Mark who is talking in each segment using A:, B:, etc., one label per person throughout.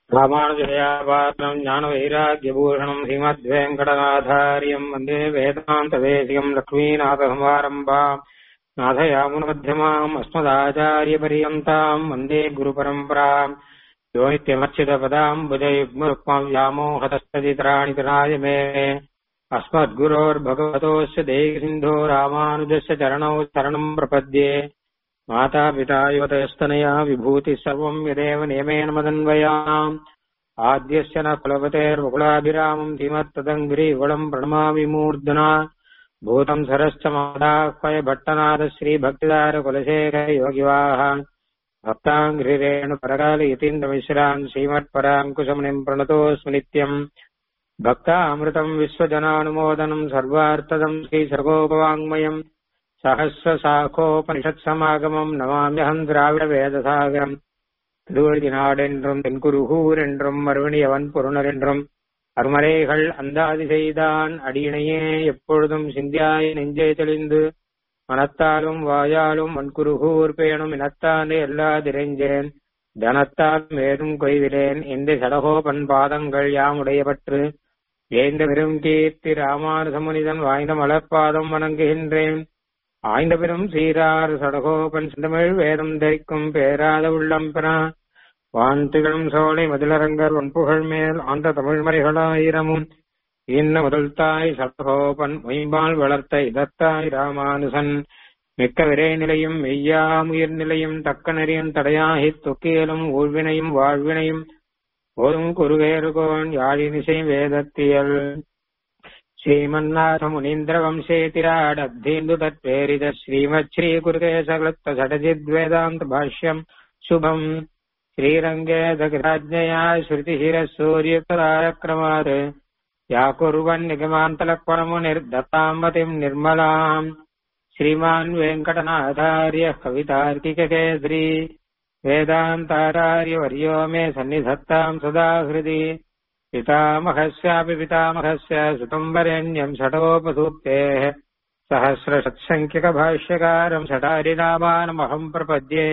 A: ராமானுஜயாபாத்திரம் ஞான வைராக்கியபூஷணம் ஸ்ரீமத்வேங்கடநாதாரியம் வந்தே வேதாந்தவேசியம் லக்ஷ்மீநாதசமாரம்பாம் நாதயாமுனமத்தியமாம் அஸ்மதாச்சாரியபரியந்தாம் வந்தே குருபரம்பராம் யோ நித்யமர்ச்சிதபதாம் புஜயுக்மருக்மம் व्यामोहतस्तदितराणि तराय मे अस्मद्गुरोर्भगवतोऽस्य देहसिन्धो रामानुजस्य चरणौ शरणम् प्रपद्ये मातापिता युवतयस्तनया विभूतिः सर्वम् यदेव नियमेन मदन्वयाम् आद्यस्य न कुलपतेर्वकुलाभिरामम् धीमत्तदङ्गिरीवलम् प्रणमामि मूर्धना भूतम् सरश्च मादाह्वय भट्टनाथ श्रीभक्तिदारकुलशेखर योगिवाः भक्ताङ्घ्रिरेणु परकालयतीन्द्रमिश्रान् श्रीमत्पराङ्कुशमुनिम् प्रणतोऽस्मि नित्यम् भक्तामृतम् विश्वजनानुमोदनम् सर्वार्थदम् श्रीसर्गोपवाङ्मयम् சகசிரசாகோபனிஷத்சமாகமம் நமாமியகம் திராவிட வேதசாகரம் திருவழுதி நாடென்றும் தென்குருகூர் என்றும் மறுவணியவன் பொருணர் என்றும் அருமறைகள் அந்தாதி செய்தான் அடியினையே எப்பொழுதும் சிந்தியாய் நெஞ்சே தெளிந்து மனத்தாலும் வாயாலும் மண்குருகூர் பேணும் இனத்தானே எல்லா திரைஞ்சேன் தனத்தால் மேலும் கொய்விலேன் இந்த சடகோபன் பாதங்கள் யாமுடைய பற்று ஏந்த பெரும் கீர்த்தி ராமானுசமுனிதன் வாய்ந்த மலர்பாதம் வணங்குகின்றேன் ஆய்ந்த பெரும் சீரார் சடகோபன் செந்தமிழ் வேதம் தரிக்கும் பேராத உள்ளம் பெறா வான் திகழும் சோலை மதிலரங்கர் ஒன்புகழ் மேல் ஆண்ட தமிழ் மறைகளாயிரமும் இன்ன முதல் தாய் சடகோபன் மொய்பால் வளர்த்த இதத்தாய் ராமானுசன் மிக்க விரை நிலையும் மெய்யாமுயிர் நிலையும் தக்க நெறியும் தடையாகி தொக்கியலும் ஊழ்வினையும் வாழ்வினையும் போதும் குருவேறுகோன் யாழினிசை வேதத்தியல் श्रीमन्नाथ मुनीन्द्र वंशेतिराडब्धेन्दु तत्प्रेरित श्रीमत् श्रीकुरुते सकृत्त षडजिद्वेदान्त भाष्यम् शुभम् श्रीरङ्गे दग्राज्ञया श्रुतिशिरः सूर्यतराक्रमात् या कुर्वन् निगमान्तलक्वणमुनिर्दत्ताम् निर्मलाम् श्रीमान् वेङ्कटनाथार्यः कवितार्किककेसरी वेदान्ताचार्यवर्यो मे सन्निधत्ताम् सदा हृदि पितामहस्यापि पितामहस्य सुतम् वरेण्यम् षटोपसूक्तेः सहस्रषट्सङ्ख्यकभाष्यकारम् षटारिनामानमहम् प्रपद्ये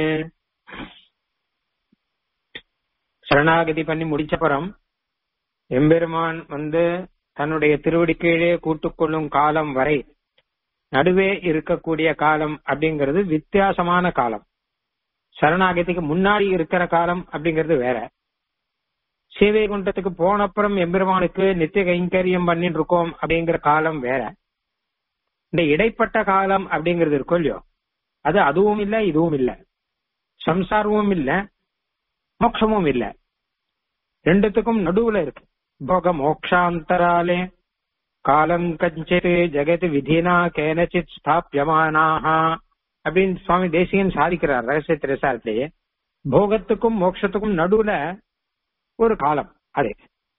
A: சரணாகதி பண்ணி முடிச்சப்புறம் எம்பெருமான் வந்து தன்னுடைய திருவடி கீழே கூட்டுக்கொள்ளும் காலம் வரை நடுவே இருக்கக்கூடிய காலம் அப்படிங்கிறது வித்தியாசமான காலம் சரணாகதிக்கு முன்னாடி இருக்கிற காலம் அப்படிங்கிறது வேற சீவைகுண்டத்துக்கு போனப்புறம் எம்பெருமானுக்கு நித்திய கைங்கரியம் பண்ணிட்டு இருக்கோம் அப்படிங்கிற காலம் வேற இந்த இடைப்பட்ட காலம் அப்படிங்கிறது இருக்கும் இல்லையோ அது அதுவும் இல்ல இதுவும் இல்ல சம்சாரமும் இல்ல மோட்சமும் இல்ல ரெண்டுத்துக்கும் நடுவுல இருக்கு போக மோக்ஷாந்தராலே காலம் கஞ்சித் ஜெகத் விதினா கேனச்சித் ஸ்தாபியமானாக அப்படின்னு சுவாமி தேசிகன் சாதிக்கிறார் ரகசிய திரசாரத்திலேயே போகத்துக்கும் மோட்சத்துக்கும் நடுவுல ஒரு காலம் அது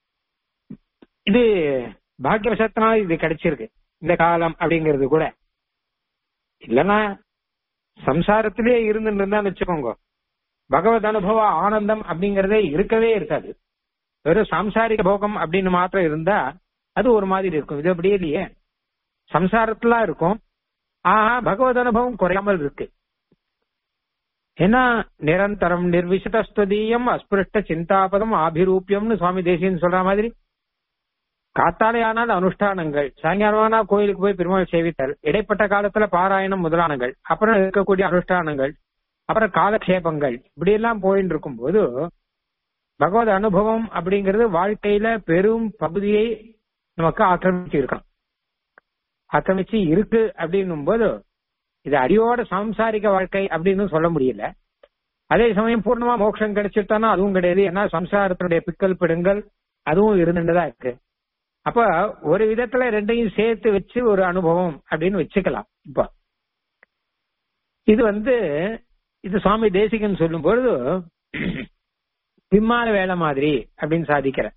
A: இது பாக்கியவசத்தினால இது கிடைச்சிருக்கு இந்த காலம் அப்படிங்கிறது கூட இல்லைன்னா சம்சாரத்திலே இருந்துட்டு இருந்தான்னு வச்சுக்கோங்க பகவத் அனுபவ ஆனந்தம் அப்படிங்கறதே இருக்கவே இருக்காது வெறும் சாம்சாரிக போகம் அப்படின்னு மாத்திரம் இருந்தா அது ஒரு மாதிரி இருக்கும் இது அப்படியே இல்லையே சம்சாரத்துல இருக்கும் ஆஹா பகவத் அனுபவம் குறையாமல் இருக்கு ஏன்னா நிரந்தரம் நிர்விசிதஸ்துதீயம் அஸ்பிருஷ்ட சிந்தாபதம் ஆபிரூபியம்னு சுவாமி தேசியன் சொல்ற மாதிரி காத்தாலே ஆனால் அனுஷ்டானங்கள் சாயங்காலமானா கோயிலுக்கு போய் பெருமாள் சேவித்தல் இடைப்பட்ட காலத்துல பாராயணம் முதலானங்கள் அப்புறம் இருக்கக்கூடிய அனுஷ்டானங்கள் அப்புறம் காலக்ஷேபங்கள் இப்படி எல்லாம் போயின்னு இருக்கும் போது பகவத் அனுபவம் அப்படிங்கிறது வாழ்க்கையில பெரும் பகுதியை நமக்கு ஆக்கிரமிச்சு இருக்கான் ஆக்கிரமிச்சு இருக்கு அப்படின்னும் போது இது அடியோட சாம்சாரிக வாழ்க்கை அப்படின்னு சொல்ல முடியல அதே சமயம் பூர்ணமா மோட்சம் கிடைச்சிட்டானா அதுவும் கிடையாது ஏன்னா சம்சாரத்தினுடைய பிக்கல் பிடுங்கள் அதுவும் இருந்துட்டுதான் இருக்கு அப்ப ஒரு விதத்துல ரெண்டையும் சேர்த்து வச்சு ஒரு அனுபவம் அப்படின்னு வச்சுக்கலாம் இப்ப இது வந்து இது சுவாமி தேசிகன் சொல்லும் பொழுது பிம்மால வேலை மாதிரி அப்படின்னு சாதிக்கிற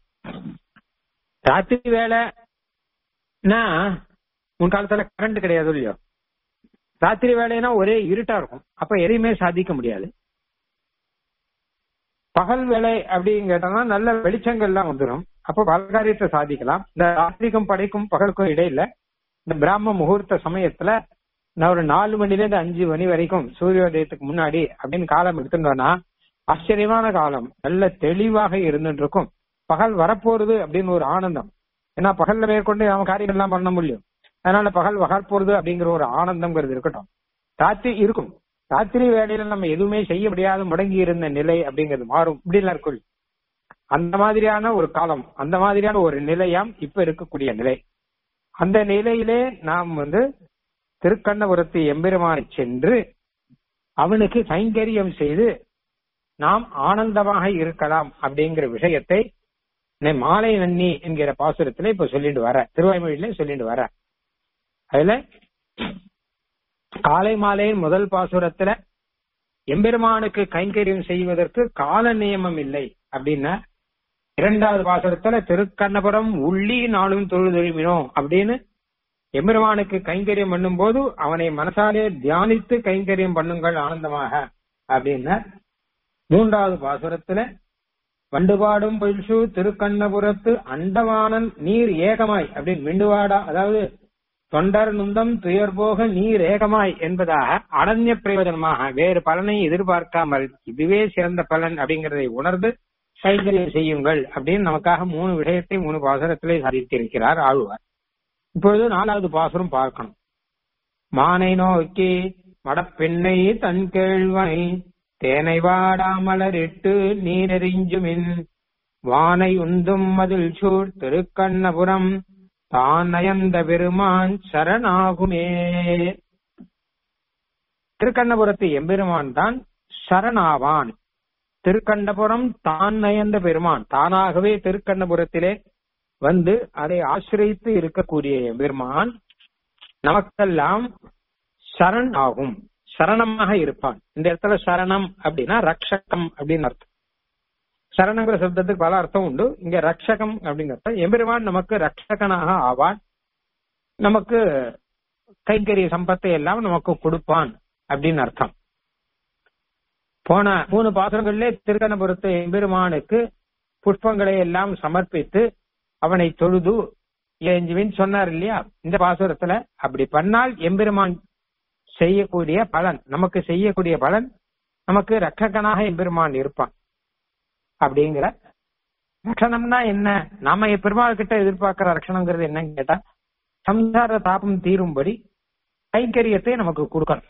A: ராத்திரி வேலைன்னா உன் காலத்துல கரண்ட் கிடையாது இல்லையோ ராத்திரி வேலைனா ஒரே இருட்டா இருக்கும் அப்ப எதையுமே சாதிக்க முடியாது பகல் வேலை அப்படின்னு கேட்டோம்னா நல்ல வெளிச்சங்கள்லாம் வந்துடும் அப்ப பல காரியத்தை சாதிக்கலாம் இந்த ராத்திரிக்கும் படைக்கும் பகலுக்கும் இடையில இந்த பிராம முகூர்த்த சமயத்துல நான் ஒரு நாலு மணில இருந்து அஞ்சு மணி வரைக்கும் சூரியோதயத்துக்கு முன்னாடி அப்படின்னு காலம் எடுத்துட்டோம்னா ஆச்சரியமான காலம் நல்ல தெளிவாக இருந்துட்டு இருக்கும் பகல் வரப்போறது அப்படின்னு ஒரு ஆனந்தம் ஏன்னா பகல்ல மேற்கொண்டு அவன் காரியம் எல்லாம் பண்ண முடியும் அதனால பகல் வரப்போறது அப்படிங்கிற ஒரு ஆனந்தம்ங்கிறது இருக்கட்டும் ராத்திரி இருக்கும் ராத்திரி வேலையில நம்ம எதுவுமே செய்ய முடியாத முடங்கி இருந்த நிலை அப்படிங்கிறது மாறும் இப்படிலாம் இருக்கும் அந்த மாதிரியான ஒரு காலம் அந்த மாதிரியான ஒரு நிலையாம் இப்ப இருக்கக்கூடிய நிலை அந்த நிலையிலே நாம் வந்து திருக்கண்ணபுரத்து எம்பெருமானை சென்று அவனுக்கு கைங்கரியம் செய்து நாம் ஆனந்தமாக இருக்கலாம் அப்படிங்கிற விஷயத்தை மாலை நன்னி என்கிற பாசுரத்துல இப்ப சொல்லிட்டு வர திருவாய்மொழியில சொல்லிட்டு வர அதுல காலை மாலையின் முதல் பாசுரத்துல எம்பெருமானுக்கு கைங்கரியம் செய்வதற்கு கால நியமம் இல்லை அப்படின்னா இரண்டாவது பாசுரத்துல திருக்கண்ணபுரம் உள்ளி நாளும் தொழுதொழுமினோம் அப்படின்னு எம்பெருமானுக்கு கைங்கரியம் பண்ணும் போது அவனை மனசாலே தியானித்து கைங்கரியம் பண்ணுங்கள் ஆனந்தமாக அப்படின்னா மூன்றாவது பாசுரத்துல வண்டுபாடும் பொயில்சு திருக்கண்ணபுரத்து அண்டவானன் நீர் ஏகமாய் அப்படின்னு விண்டுவாடா அதாவது தொண்டர் நுந்தம் துயர் போக நீர் ஏகமாய் என்பதாக அனன்ய பிரயோஜனமாக வேறு பலனை எதிர்பார்க்காமல் இதுவே சிறந்த பலன் அப்படிங்கறதை உணர்ந்து கைங்கரியம் செய்யுங்கள் அப்படின்னு நமக்காக மூணு விஷயத்தை மூணு பாசுரத்திலே சாதித்திருக்கிறார் ஆழ்வார் இப்பொழுது நாலாவது பாசுரம் பார்க்கணும் மானை நோக்கி மடப்பெண்ணை தன் கேழ்வனை தேனை வாடாமலரிட்டு நீரெறிஞ்சுமின் வானை உந்தும் மதில் சூழ் திருக்கண்ணபுரம் தான் நயந்த பெருமான் சரணாகுமே திருக்கண்ணபுரத்து எம்பெருமான் தான் சரணாவான் திருக்கண்ணபுரம் தான் நயந்த பெருமான் தானாகவே திருக்கண்ணபுரத்திலே வந்து அதை ஆசிரியத்து இருக்கக்கூடிய எம்பெருமான் நமக்கெல்லாம் சரண் ஆகும் சரணமாக இருப்பான் இந்த இடத்துல சரணம் அப்படின்னா ரக்ஷகம் அப்படின்னு அர்த்தம் சரணங்கிற சப்தத்துக்கு பல அர்த்தம் உண்டு இங்க ரக்ஷகம் அப்படிங்கிற அர்த்தம் எம்பெருமான் நமக்கு ரக்ஷகனாக ஆவான் நமக்கு கைங்கரிய சம்பத்தை எல்லாம் நமக்கு கொடுப்பான் அப்படின்னு அர்த்தம் போன மூணு பாசுரங்களிலே திருக்கணபுரத்து எம்பெருமானுக்கு புஷ்பங்களை எல்லாம் சமர்ப்பித்து அவனை தொழுது ஏஞ்சுவின் சொன்னார் இல்லையா இந்த பாசுரத்துல அப்படி பண்ணால் எம்பெருமான் செய்யக்கூடிய பலன் நமக்கு செய்யக்கூடிய பலன் நமக்கு ரட்சகனாக எம்பெருமான் இருப்பான் அப்படிங்கிற ரட்சணம்னா என்ன நாம பெருமாள் கிட்ட எதிர்பார்க்கிற ரட்சணங்கிறது என்னன்னு கேட்டா சம்சார தாபம் தீரும்படி கைங்கரியத்தை நமக்கு கொடுக்கணும்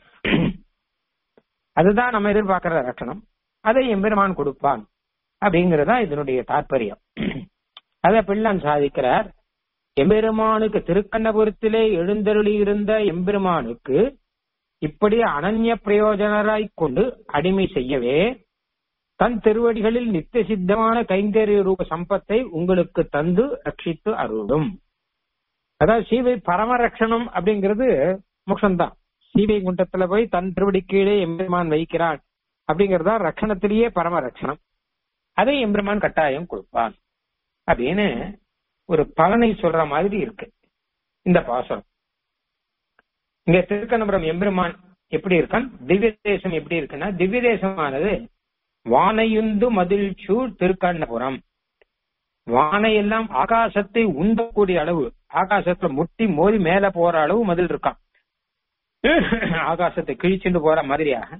A: அதுதான் நம்ம எதிர்பார்க்கிற ரட்சணம் அதை எம்பெருமான் கொடுப்பான் அப்படிங்கறதா இதனுடைய தாற்பயம் அத பிள்ளான் சாதிக்கிறார் எம்பெருமானுக்கு திருக்கண்ணபுரத்திலே எழுந்தருளி இருந்த எம்பெருமானுக்கு இப்படி அனன்ய பிரயோஜனராய் கொண்டு அடிமை செய்யவே தன் திருவடிகளில் நித்திய சித்தமான கைங்கரிய ரூப சம்பத்தை உங்களுக்கு தந்து ரட்சித்து அருளும் அதாவது சீவை பரமரட்சணம் அப்படிங்கிறது மோட்சம்தான் சீவை குண்டத்துல போய் தன் திருவடி கீழே எம்பெருமான் வைக்கிறான் அப்படிங்கறதா ரட்சணத்திலேயே பரம ரட்சணம் அதை எம்பெருமான் கட்டாயம் கொடுப்பான் அப்படின்னு ஒரு பலனை சொல்ற மாதிரி இருக்கு இந்த பாசனம் இங்க திருக்கணபுரம் எம்பெருமான் எப்படி இருக்கான் திவ்ய தேசம் எப்படி இருக்குன்னா திவ்ய தேசமானது வானையுந்து மதில் சூழ் திருக்கண்ணபுரம் வானை எல்லாம் ஆகாசத்தை உந்தக்கூடிய அளவு ஆகாசத்துல முட்டி மோதி மேல போற அளவு மதில் இருக்கான் ஆகாசத்தை கிழிச்சுட்டு போற மாதிரியாக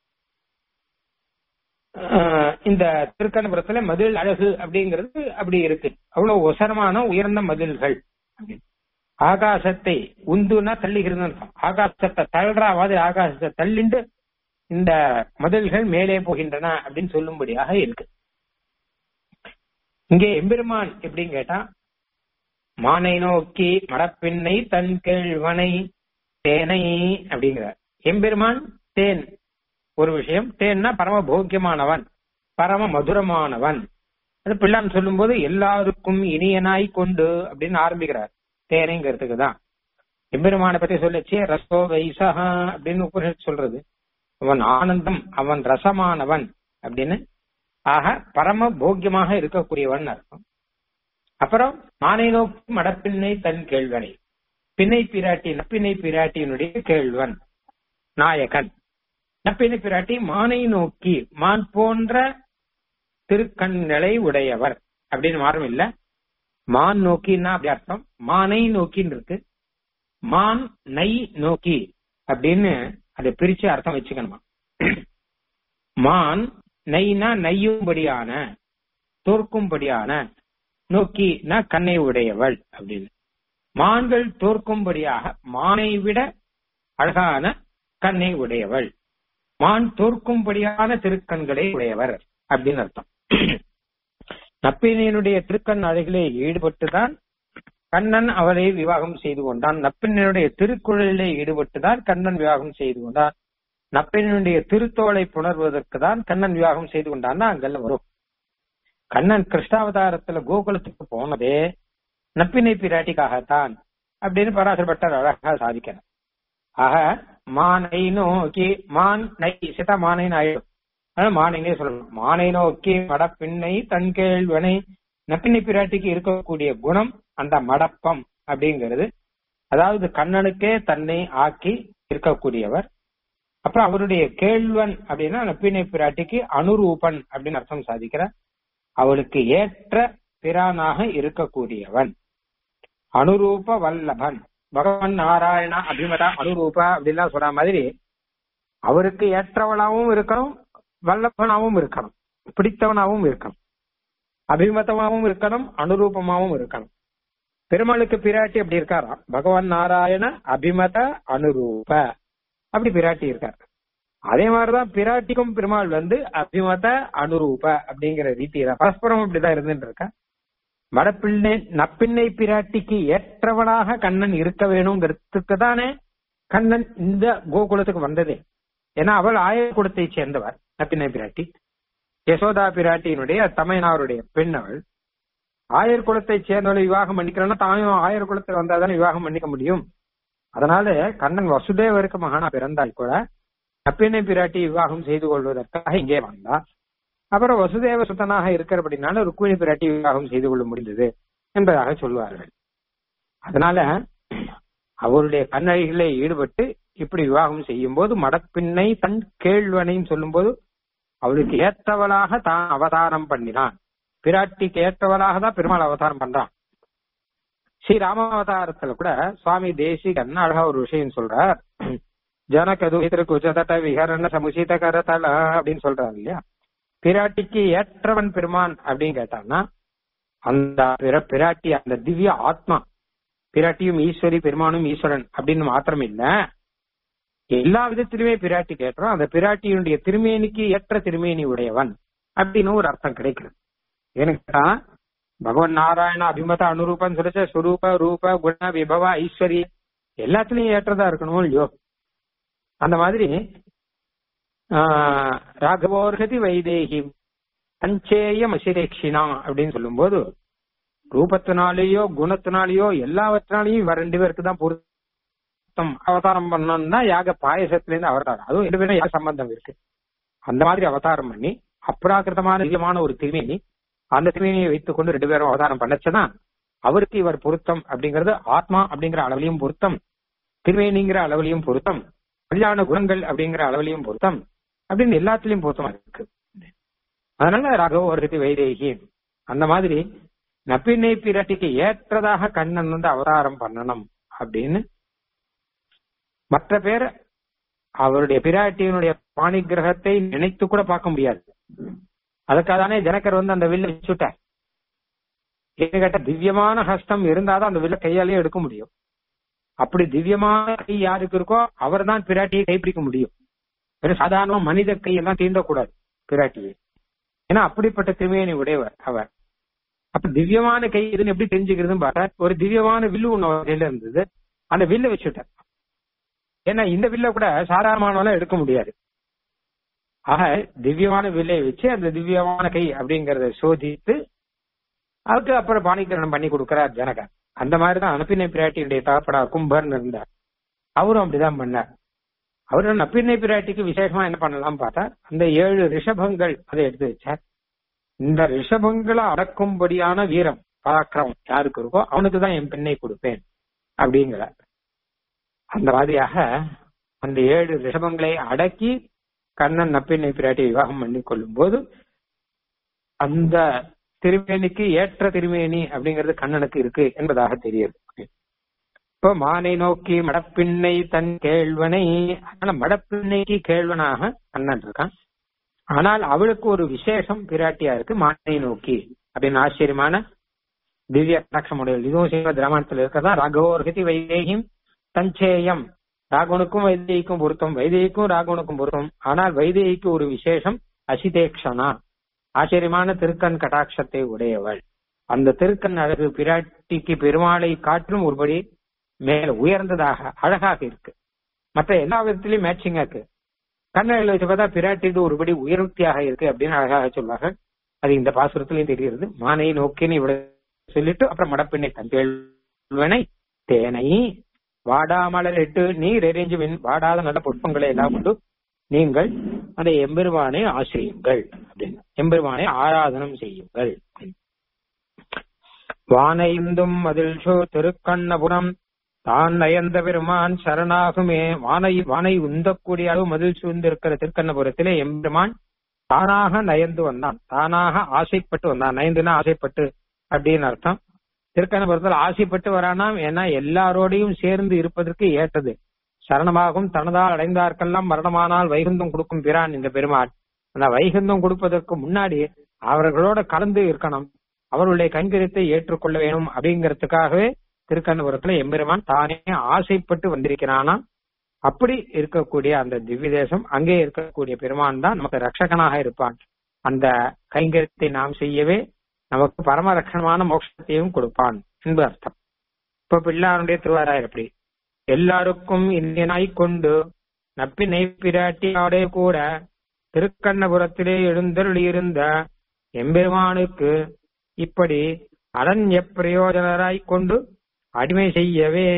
A: இந்த திருக்கண்ணபுரத்துல மதில் அழகு அப்படிங்கிறது அப்படி இருக்கு அவ்வளவு ஒசரமான உயர்ந்த மதில்கள் ஆகாசத்தை உந்துனா தள்ளுகிறது ஆகாசத்தை தள்ளுறா மாதிரி ஆகாசத்தை தள்ளிண்டு இந்த மதில்கள் மேலே போகின்றன அப்படின்னு சொல்லும்படியாக இருக்கு இங்கே எம்பெருமான் எப்படின்னு கேட்டா மானை நோக்கி மடப்பெண்ணை தன் கேழ்வனை தேனை அப்படிங்கிறார் எம்பெருமான் தேன் ஒரு விஷயம் தேன்னா பரம போக்கியமானவன் பரம மதுரமானவன் அது பிள்ளான் சொல்லும் போது எல்லாருக்கும் இனியனாய் கொண்டு அப்படின்னு ஆரம்பிக்கிறார் தேனைங்கிறதுக்கு தான் எம்பெருமானை பத்தி சொல்லச்சே ரசோ வைசகா அப்படின்னு உபனிஷத் சொல்றது அவன் ஆனந்தம் அவன் ரசமானவன் அப்படின்னு ஆக பரம போக்கியமாக இருக்கக்கூடியவன் அர்த்தம் அப்புறம் மானை நோக்கி மடப்பின்னை தன் கேள்வனை பின்னை பிராட்டி நப்பினை பிராட்டியினுடைய கேள்வன் நாயகன் நப்பினை பிராட்டி மானை நோக்கி மான் போன்ற திருக்கண்களை உடையவர் அப்படின்னு மாறும் இல்ல மான் நோக்கின்னா அப்படி அர்த்தம் மானை நோக்கின்னு இருக்கு மான் நை நோக்கி அப்படின்னு அதை பிரிச்சு அர்த்தம் வச்சுக்கணுமா மான் நெய்னா நெய்யும்படியான தோற்கும்படியான நோக்கினா கண்ணை உடையவள் அப்படின்னு மான்கள் தோற்கும்படியாக மானை விட அழகான கண்ணை உடையவள் மான் தோற்கும்படியான திருக்கண்களை உடையவர் அப்படின்னு அர்த்தம் நப்பினியனுடைய திருக்கண் அழகிலே ஈடுபட்டுதான் கண்ணன் அவளை விவாகம் செய்து கொண்டான் நப்பினுடைய திருக்குழலிலே ஈடுபட்டுதான் கண்ணன் விவாகம் செய்து கொண்டான் நப்பினுடைய திருத்தோளை புணர்வதற்கு தான் கண்ணன் விவாகம் செய்து கொண்டான் அங்கெல்லாம் வரும் கண்ணன் கிருஷ்ணாவதாரத்துல கோகுலத்துக்கு போனதே நப்பினை பிராட்டிக்காகத்தான் அப்படின்னு பராசரப்பட்டர் அழகா சாதிக்கிறார் ஆக மானை நோக்கி மான் நை சிதா மானைன்னு ஆயிடும் அதனால மானைனே சொல்லணும் மானை நோக்கி மடப்பின்னை தன் கேள்வனை நப்பினை பிராட்டிக்கு இருக்கக்கூடிய குணம் அந்த மடப்பம் அப்படிங்கிறது அதாவது கண்ணனுக்கே தன்னை ஆக்கி இருக்கக்கூடியவர் அப்புறம் அவருடைய கேள்வன் அப்படின்னா நப்பினை பிராட்டிக்கு அனுரூபன் அப்படின்னு அர்த்தம் சாதிக்கிறார் அவளுக்கு ஏற்ற பிரானாக இருக்கக்கூடியவன் அனுரூப வல்லபன் பகவான் நாராயணா அபிமதா அனுரூபா அப்படின்லாம் சொல்ற மாதிரி அவருக்கு ஏற்றவனாவும் இருக்கணும் வல்லபனாவும் இருக்கணும் பிடித்தவனாவும் இருக்கணும் அபிமதமாவும் இருக்கணும் அனுரூபமாவும் இருக்கணும் பெருமாளுக்கு பிராட்டி அப்படி இருக்காராம் பகவான் நாராயண அபிமத அனுரூப அப்படி பிராட்டி இருக்கார் அதே மாதிரிதான் பிராட்டிக்கும் பெருமாள் வந்து அபிமத அனுரூப அப்படிங்கிற ரீதியில பரஸ்பரம் இப்படிதான் இருந்துட்டு இருக்க மடப்பிள்ளை நப்பிள்ளை பிராட்டிக்கு ஏற்றவனாக கண்ணன் இருக்க வேணுங்கிறதுக்கு தானே கண்ணன் இந்த கோகுலத்துக்கு வந்ததே ஏன்னா அவள் ஆயர்குலத்தை சேர்ந்தவர் நப்பிண்ணை பிராட்டி யசோதா பிராட்டியினுடைய தமையனாருடைய பெண் அவள் ஆயர் குலத்தை சேர்ந்தவளை விவாகம் பண்ணிக்கிறேன்னா தாயும் ஆயர் குலத்துல வந்தாதானே விவாகம் பண்ணிக்க முடியும் அதனால கண்ணன் வசுதேவருக்கு மகானா பிறந்தால் கூட நப்பினை பிராட்டி விவாகம் செய்து கொள்வதற்காக இங்கே வந்தா அப்புறம் வசுதேவ சுத்தனாக இருக்கிறபடினால ருக்மிணி பிராட்டி விவாகம் செய்து கொள்ள முடிந்தது என்பதாக சொல்வார்கள் அதனால அவருடைய கண்ணழிகளை ஈடுபட்டு இப்படி விவாகம் செய்யும் போது மடப்பின்னை தன் கேள்வனையும் சொல்லும் போது அவளுக்கு ஏற்றவளாக தான் அவதாரம் பண்ணினான் பிராட்டிக்கு ஏற்றவளாக தான் பெருமாள் அவதாரம் பண்றான் ஸ்ரீ ராமாவதாரத்துல கூட சுவாமி தேசிகன் அழகா ஒரு விஷயம் சொல்றார் ஜனகது குஜதட்ட விஹரண சமுசித கரதல அப்படின்னு சொல்றாரு இல்லையா பிராட்டிக்கு ஏற்றவன் பெருமான் அப்படின்னு கேட்டான்னா அந்த பிராட்டி அந்த திவ்ய ஆத்மா பிராட்டியும் ஈஸ்வரி பெருமானும் ஈஸ்வரன் அப்படின்னு மாத்திரம் இல்ல எல்லா விதத்திலுமே பிராட்டி கேட்டுறோம் அந்த பிராட்டியினுடைய திருமேனிக்கு ஏற்ற திருமேனி உடையவன் அப்படின்னு ஒரு அர்த்தம் கிடைக்கிறது ஏன்னு பகவான் நாராயண அபிமத அனுரூபம் சொல்லிச்ச சுரூப ரூப குண விபவ ஐஸ்வர்ய எல்லாத்துலயும் ஏற்றதா இருக்கணும் இல்லையோ அந்த மாதிரி ராகவோர்கதி வைதேகி பஞ்சேயம் அசிரேக்ஷினா அப்படின்னு சொல்லும்போது ரூபத்தினாலேயோ குணத்தினாலேயோ எல்லாவற்றினாலையும் இவ ரெண்டு பேருக்கு தான் பொருத்தம் அவதாரம் பண்ணணும்னா யாக பாயசத்துல இருந்து அவதாரம் அதுவும் ரெண்டு பேரும் யாக சம்பந்தம் இருக்கு அந்த மாதிரி அவதாரம் பண்ணி அப்ராகிருதமான நிஜமான ஒரு திருமேனி அந்த திருமேனியை வைத்துக் கொண்டு ரெண்டு பேரும் அவதாரம் பண்ணச்சுன்னா அவருக்கு இவர் பொருத்தம் அப்படிங்கிறது ஆத்மா அப்படிங்கிற அளவிலையும் பொருத்தம் திருமேனிங்கிற அளவிலையும் பொருத்தம் கல்யாண குணங்கள் அப்படிங்கிற அளவிலையும் பொருத்தம் அப்படின்னு எல்லாத்துலயும் பொருத்தமா இருக்கு அதனால ராகவ வருகத்தி வைதேகி அந்த மாதிரி நப்பினை பிராட்டிக்கு ஏற்றதாக கண்ணன் வந்து அவதாரம் பண்ணணும் அப்படின்னு மற்ற பேர் அவருடைய பிராட்டியினுடைய பாணி கிரகத்தை நினைத்து கூட பார்க்க முடியாது அதுக்காக தானே ஜனக்கர் வந்து அந்த வில்ல வச்சுட்டார் கேட்ட திவ்யமான ஹஸ்தம் இருந்தாதான் அந்த வில்ல கையாலேயே எடுக்க முடியும் அப்படி திவ்யமான கை யாருக்கு இருக்கோ அவர் தான் பிராட்டியை கைப்பிடிக்க முடியும் வெறும் சாதாரண மனித கையெல்லாம் தீண்டக்கூடாது பிராட்டியை ஏன்னா அப்படிப்பட்ட திருமேனி உடையவர் அவர் அப்ப திவ்யமான கை இதுன்னு எப்படி தெரிஞ்சுக்கிறதுன்னு பார்த்தா ஒரு திவ்யமான வில்லு ஒண்ணு கையில இருந்தது அந்த வில்ல வச்சுட்டார் ஏன்னா இந்த வில்ல கூட சாதாரணமானவெல்லாம் எடுக்க முடியாது ஆக திவ்யமான வில்லை வச்சு அந்த திவ்யமான கை அப்படிங்கறத சோதித்து அதுக்கு அப்புறம் பாணிகரணம் பண்ணி கொடுக்கிறார் ஜனகர் அந்த மாதிரிதான் அனுப்பினை பிராட்டியுடைய தகப்படா கும்பர்னு இருந்தார் அவரும் அப்படிதான் பண்ணார் அவரு நப்பினை பிராட்டிக்கு விசேஷமா என்ன பண்ணலாம் பார்த்தா அந்த ஏழு ரிஷபங்கள் அதை எடுத்து வச்சார் இந்த ரிஷபங்களை அடக்கும்படியான வீரம் பராக்கிரமம் யாருக்கு இருக்கோ அவனுக்கு தான் என் பெண்ணை கொடுப்பேன் அப்படிங்கிறார் அந்த மாதிரியாக அந்த ஏழு ரிஷபங்களை அடக்கி கண்ணன் நப்பினை பிராட்டி விவாகம் பண்ணி கொள்ளும் போது அந்த திருமேனிக்கு ஏற்ற திருமேனி அப்படிங்கிறது கண்ணனுக்கு இருக்கு என்பதாக தெரியுது இப்ப மானை நோக்கி மடப்பின்னை தன் கேழ்வனை அதனால மடப்பின்னைக்கு கேழ்வனாக கண்ணன் இருக்கான் ஆனால் அவளுக்கு ஒரு விசேஷம் பிராட்டியா இருக்கு மானை நோக்கி அப்படின்னு ஆச்சரியமான திவ்ய கடாட்சமுடைய இதுவும் ஸ்ரீமத் ராமாயணத்துல இருக்கிறதா ராகவோர்கதி வைதேகிம் தஞ்சேயம் ராகவனுக்கும் வைதேகிக்கும் பொருத்தம் வைதேகிக்கும் ராகவனுக்கும் பொருத்தம் ஆனால் வைதேகிக்கு ஒரு விசேஷம் அசிதேக்ஷனா ஆச்சரியமான திருக்கண் கடாட்சத்தை உடையவள் அந்த திருக்கண் அழகு பிராட்டிக்கு பெருமாளை காற்றும் ஒருபடி மேல உயர்ந்ததாக அழகாக இருக்கு மற்ற எல்லா விதத்திலையும் மேட்சிங்கா இருக்கு கண்ணழகில் வச்சு பார்த்தா பிராட்டிக்கு ஒருபடி உயர்த்தியாக இருக்கு அப்படின்னு அழகாக சொல்வாங்க அது இந்த பாசுரத்திலையும் தெரிகிறது மானை நோக்கின்னு இவ்வளவு சொல்லிட்டு அப்புறம் மடப்பெண்ணை தந்தேள்வனை தேனை வாடாமலர் இட்டு நீர் எரிஞ்சுவின் வாடாத நல்ல புஷ்பங்களை எல்லாம் கொண்டு நீங்கள் அந்த எம்பெருமானை ஆசிரியுங்கள் அப்படின்னு எம்பெருமானை ஆராதனம் செய்யுங்கள் வானைந்தும் மதில் சோ திருக்கண்ணபுரம் தான் நயந்த பெருமான் சரணாகுமே வானை வானை உந்தக்கூடிய அளவு மதில் சூழ்ந்திருக்கிற திருக்கண்ணபுரத்திலே எம்பெருமான் தானாக நயந்து வந்தான் தானாக ஆசைப்பட்டு வந்தான் நயந்துனா ஆசைப்பட்டு அப்படின்னு அர்த்தம் திருக்கண்ணபுரத்தில் ஆசைப்பட்டு வரானாம் ஏன்னா எல்லாரோடையும் சேர்ந்து இருப்பதற்கு ஏற்றது சரணமாகும் தனதால் அடைந்தார்க்கெல்லாம் மரணமானால் வைகுந்தம் கொடுக்கும் பிரான் இந்த பெருமாள் அந்த வைகுந்தம் கொடுப்பதற்கு முன்னாடி அவர்களோட கலந்து இருக்கணும் அவர்களுடைய கைங்கரியத்தை ஏற்றுக்கொள்ள வேணும் அப்படிங்கிறதுக்காகவே திருக்கண்ணபுரத்துல எம்பெருமான் தானே ஆசைப்பட்டு வந்திருக்கிறானா அப்படி இருக்கக்கூடிய அந்த திவ்ய தேசம் அங்கே இருக்கக்கூடிய பெருமான் தான் நமக்கு ரட்சகனாக இருப்பான் அந்த கைங்கரியத்தை நாம் செய்யவே நமக்கு பரமரட்சணமான மோட்சத்தையும் கொடுப்பான் என்பது அர்த்தம் இப்ப பிள்ளாருடைய திருவாராயர் எப்படி எல்லாருக்கும் இந்தியனாய் கொண்டு நப்பினை பிராட்டியோட கூட திருக்கண்ணபுரத்திலே எழுந்தருளியிருந்த எம்பெருமானுக்கு இப்படி அரண்ய பிரயோஜனராய் கொண்டு அடிமை செய்யவே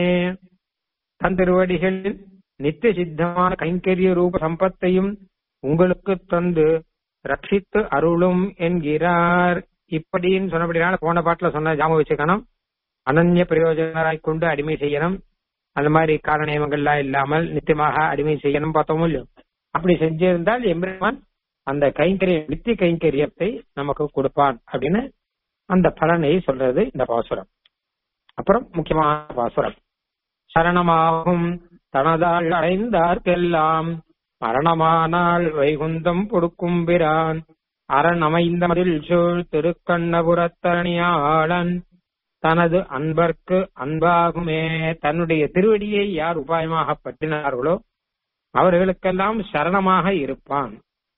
A: தன் திருவடிகளில் நித்திய சித்தமான கைங்கரிய ரூப சம்பத்தையும் உங்களுக்கு தந்து ரட்சித்து அருளும் என்கிறார் இப்படின்னு சொன்னபடினால போன பாட்டுல சொன்ன ஜாம வச்சுக்கணும் அனன்ய பிரயோஜனராய் கொண்டு அடிமை செய்யணும் அந்த மாதிரி கால நியமங்கள்லாம் இல்லாமல் நித்தியமாக அடிமை செய்யணும் பார்த்தோமோ இல்லையோ அப்படி செஞ்சிருந்தால் எம்பெருமான் அந்த கைங்கரிய நித்திய கைங்கரியத்தை நமக்கு கொடுப்பான் அப்படின்னு அந்த பலனை சொல்றது இந்த பாசுரம் அப்புறம் முக்கியமான பாசுரம் சரணமாகும் தனதால் அடைந்தார்க்கெல்லாம் மரணமானால் வைகுந்தம் கொடுக்கும் பிரான் அரண் அமைந்த மதில் சூழ் திருக்கண்ணபுரத்தரணியாளன் தனது அன்பர்க்கு அன்பாகுமே தன்னுடைய திருவடியை யார் உபாயமாக பற்றினார்களோ அவர்களுக்கெல்லாம் சரணமாக இருப்பான்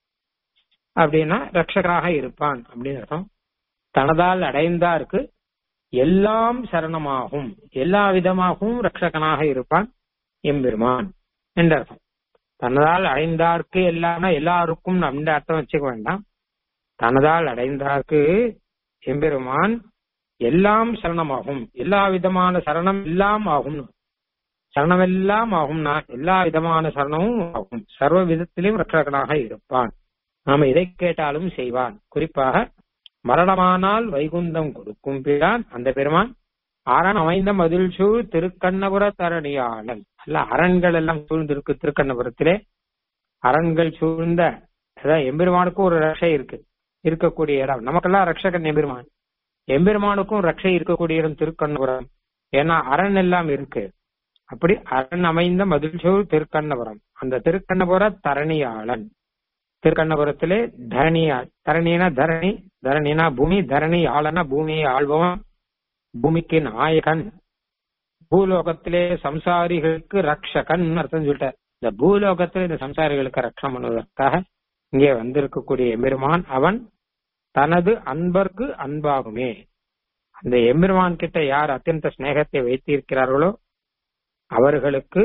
A: அப்படின்னா ரட்சகராக இருப்பான் அப்படின்னு அர்த்தம் தனதால் அடைந்தார்க்கு எல்லாம் சரணமாகும் எல்லா விதமாகவும் ரட்சகனாக இருப்பான் எம்பெருமான் என்ற அர்த்தம் தனதால் அடைந்தார்க்கு எல்லாம்னா எல்லாருக்கும் அந்த அர்த்தம் வச்சுக்க வேண்டாம் தனதால் அடைந்தார்க்கு எம்பெருமான் எல்லாம் சரணமாகும் எல்லா விதமான சரணம் எல்லாம் ஆகும் சரணம் எல்லாம் ஆகும்னா எல்லா விதமான சரணமும் ஆகும் சர்வ விதத்திலும் ரட்சகனாக இருப்பான் நாம எதை கேட்டாலும் செய்வான் குறிப்பாக மரணமானால் வைகுந்தம் கொடுக்கும் பிரான் அந்த பெருமான் அரண் அமைந்த மதில் சூழ் திருக்கண்ணபுர தரணியாளன் அல்ல அரண்கள் எல்லாம் சூழ்ந்திருக்கு திருக்கண்ணபுரத்திலே அரண்கள் சூழ்ந்த அதான் எம்பெருமானுக்கும் ஒரு ரட்சை இருக்கு இருக்கக்கூடிய இடம் நமக்கெல்லாம் ரட்சகன் எம்பெருமான் எம்பெருமானுக்கும் ரட்சை இருக்கக்கூடிய இடம் திருக்கண்ணபுரம் ஏன்னா அரண் எல்லாம் இருக்கு அப்படி அரண் அமைந்த மதில் சூழ் திருக்கண்ணபுரம் அந்த திருக்கண்ணபுர தரணியாளன் திருக்கண்ணபுரத்திலே தரணியா தரணினா தரணி தரணினா பூமி தரணி ஆளனா பூமியை ஆள்பவன் பூமிக்கு நாயகன் பூலோகத்திலே சம்சாரிகளுக்கு ரக்ஷகன் அர்த்தம் சொல்லிட்டார் இந்த பூலோகத்தில் இந்த சம்சாரிகளுக்கு ரட்சம் பண்ணுவதற்காக இங்கே வந்திருக்கக்கூடிய எம்பெருமான் அவன் தனது அன்பர்க்கு அன்பாகுமே அந்த எம்பெருமான் கிட்ட யார் அத்தியந்த ஸ்நேகத்தை வைத்திருக்கிறார்களோ அவர்களுக்கு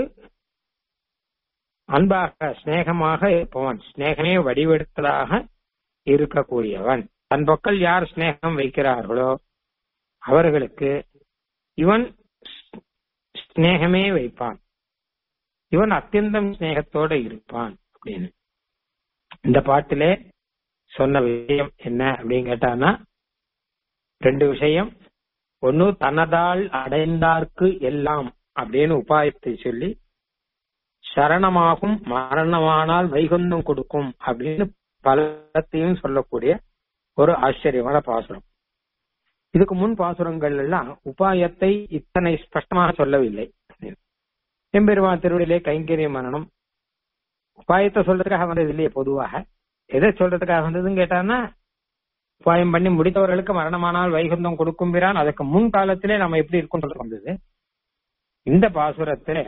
A: அன்பாக ஸ்நேகமாக இருப்பவன் ஸ்நேகமே வடிவெடுத்ததாக இருக்கக்கூடியவன் தன் பக்கம் யார் ஸ்நேகம் வைக்கிறார்களோ அவர்களுக்கு இவன் ஸ்நேகமே வைப்பான் இவன் அத்தியந்தம் ஸ்நேகத்தோட இருப்பான் அப்படின்னு இந்த பாட்டிலே சொன்ன விஷயம் என்ன அப்படின்னு கேட்டானா ரெண்டு விஷயம் ஒன்னு தனதால் அடைந்தார்க்கு எல்லாம் அப்படின்னு உபாயத்தை சொல்லி சரணமாகும் மரணமானால் வைகுந்தம் கொடுக்கும் அப்படின்னு பலத்தையும் சொல்லக்கூடிய ஒரு ஆச்சரியமான பாசுரம் இதுக்கு முன் பாசுரங்கள் எல்லாம் உபாயத்தை இத்தனை ஸ்பஷ்டமாக சொல்லவில்லை எம்பெருமான் திருவிழிலே கைங்கரியம் மரணம் உபாயத்தை சொல்றதுக்காக வந்தது இல்லையே பொதுவாக எதை சொல்றதுக்காக வந்ததுன்னு கேட்டான்னா உபாயம் பண்ணி முடித்தவர்களுக்கு மரணமானால் வைகுந்தம் கொடுக்கும் பிரான் அதுக்கு முன் காலத்திலே நம்ம எப்படி இருக்கும் சொல்றது வந்தது இந்த பாசுரத்துல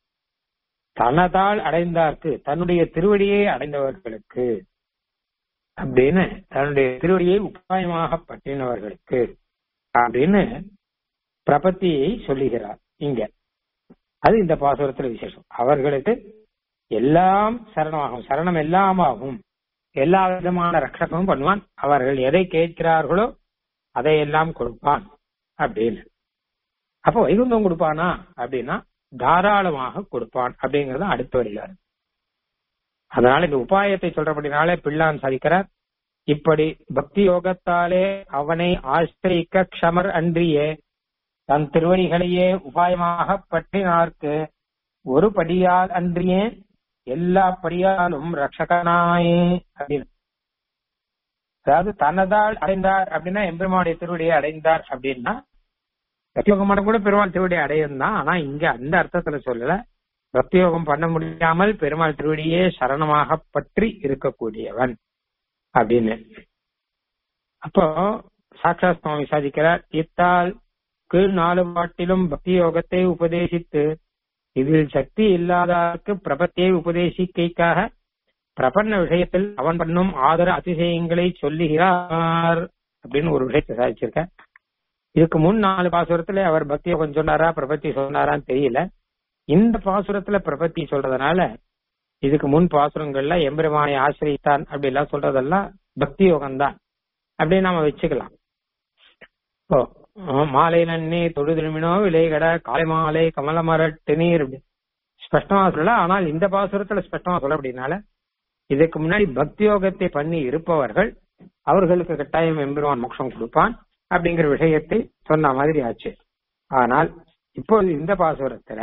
A: தனதால் அடைந்தார்க்கு தன்னுடைய திருவடியை அடைந்தவர்களுக்கு அப்படின்னு தன்னுடைய திருவடியை உபாயமாக பற்றினவர்களுக்கு அப்படின்னு பிரபத்தியை சொல்லுகிறார் இங்க அது இந்த பாசுரத்துல விசேஷம் அவர்களுக்கு எல்லாம் சரணமாகும் சரணம் எல்லாமாகும் எல்லா விதமான ரட்சகமும் பண்ணுவான் அவர்கள் எதை கேட்கிறார்களோ அதையெல்லாம் கொடுப்பான் அப்படின்னு அப்ப வைகுந்தம் கொடுப்பானா அப்படின்னா தாராளமாக கொடுப்பான் அப்படிங்கறது அடுத்த வரியில அதனால இந்த உபாயத்தை சொல்றபடினாலே பிள்ளான் சாதிக்கிறார் இப்படி பக்தி யோகத்தாலே அவனை ஆசிரிக்க க்ஷமர் அன்றியே தன் திருவடிகளையே உபாயமாக பற்றினார்க்கு ஒரு படியால் அன்றியே எல்லா படியாலும் ரட்சகனாயே அப்படின்னு அதாவது தனதால் அடைந்தார் அப்படின்னா எம்பெருமானுடைய திருவடியை அடைந்தார் அப்படின்னா பக்தியோகம் மட்டும் கூட பெருமாள் திருவடியை அடையும் தான் ஆனா இங்க அந்த அர்த்தத்துல சொல்லல பக்தியோகம் பண்ண முடியாமல் பெருமாள் திருவடியே சரணமாக பற்றி இருக்கக்கூடியவன் அப்படின்னு அப்போ சாட்சா சுவாமி சாதிக்கிறார் இத்தால் கீழ் நாலு பாட்டிலும் பக்தி யோகத்தை உபதேசித்து இதில் சக்தி இல்லாதவருக்கு பிரபத்தியை உபதேசிக்கைக்காக பிரபன்ன விஷயத்தில் அவன் பண்ணும் ஆதர அதிசயங்களை சொல்லுகிறார் அப்படின்னு ஒரு விஷயத்தை சாதிச்சிருக்க இதுக்கு முன் நாலு பாசுரத்துல அவர் பக்தி யோகம் சொன்னாரா பிரபத்தி சொன்னாரான்னு தெரியல இந்த பாசுரத்துல பிரபத்தி சொல்றதுனால இதுக்கு முன் பாசுரங்கள்ல எம்பெருமானை ஆசிரித்தான் அப்படி எல்லாம் சொல்றதெல்லாம் பக்தி யோகம் தான் அப்படின்னு நாம வச்சுக்கலாம் இப்போ மாலை நன்னி தொடு திரும்பினோ விலைகட காலை மாலை கமலமரட்டு நீர் ஸ்பஷ்டமா சொல்லல ஆனால் இந்த பாசுரத்துல ஸ்பஷ்டமா சொல்ல அப்படின்னால இதுக்கு முன்னாடி பக்தி யோகத்தை பண்ணி இருப்பவர்கள் அவர்களுக்கு கட்டாயம் எம்பெருமான் மோட்சம் கொடுப்பான் அப்படிங்கிற விஷயத்தை சொன்ன மாதிரி ஆச்சு ஆனால் இப்போது இந்த பாசுரத்துல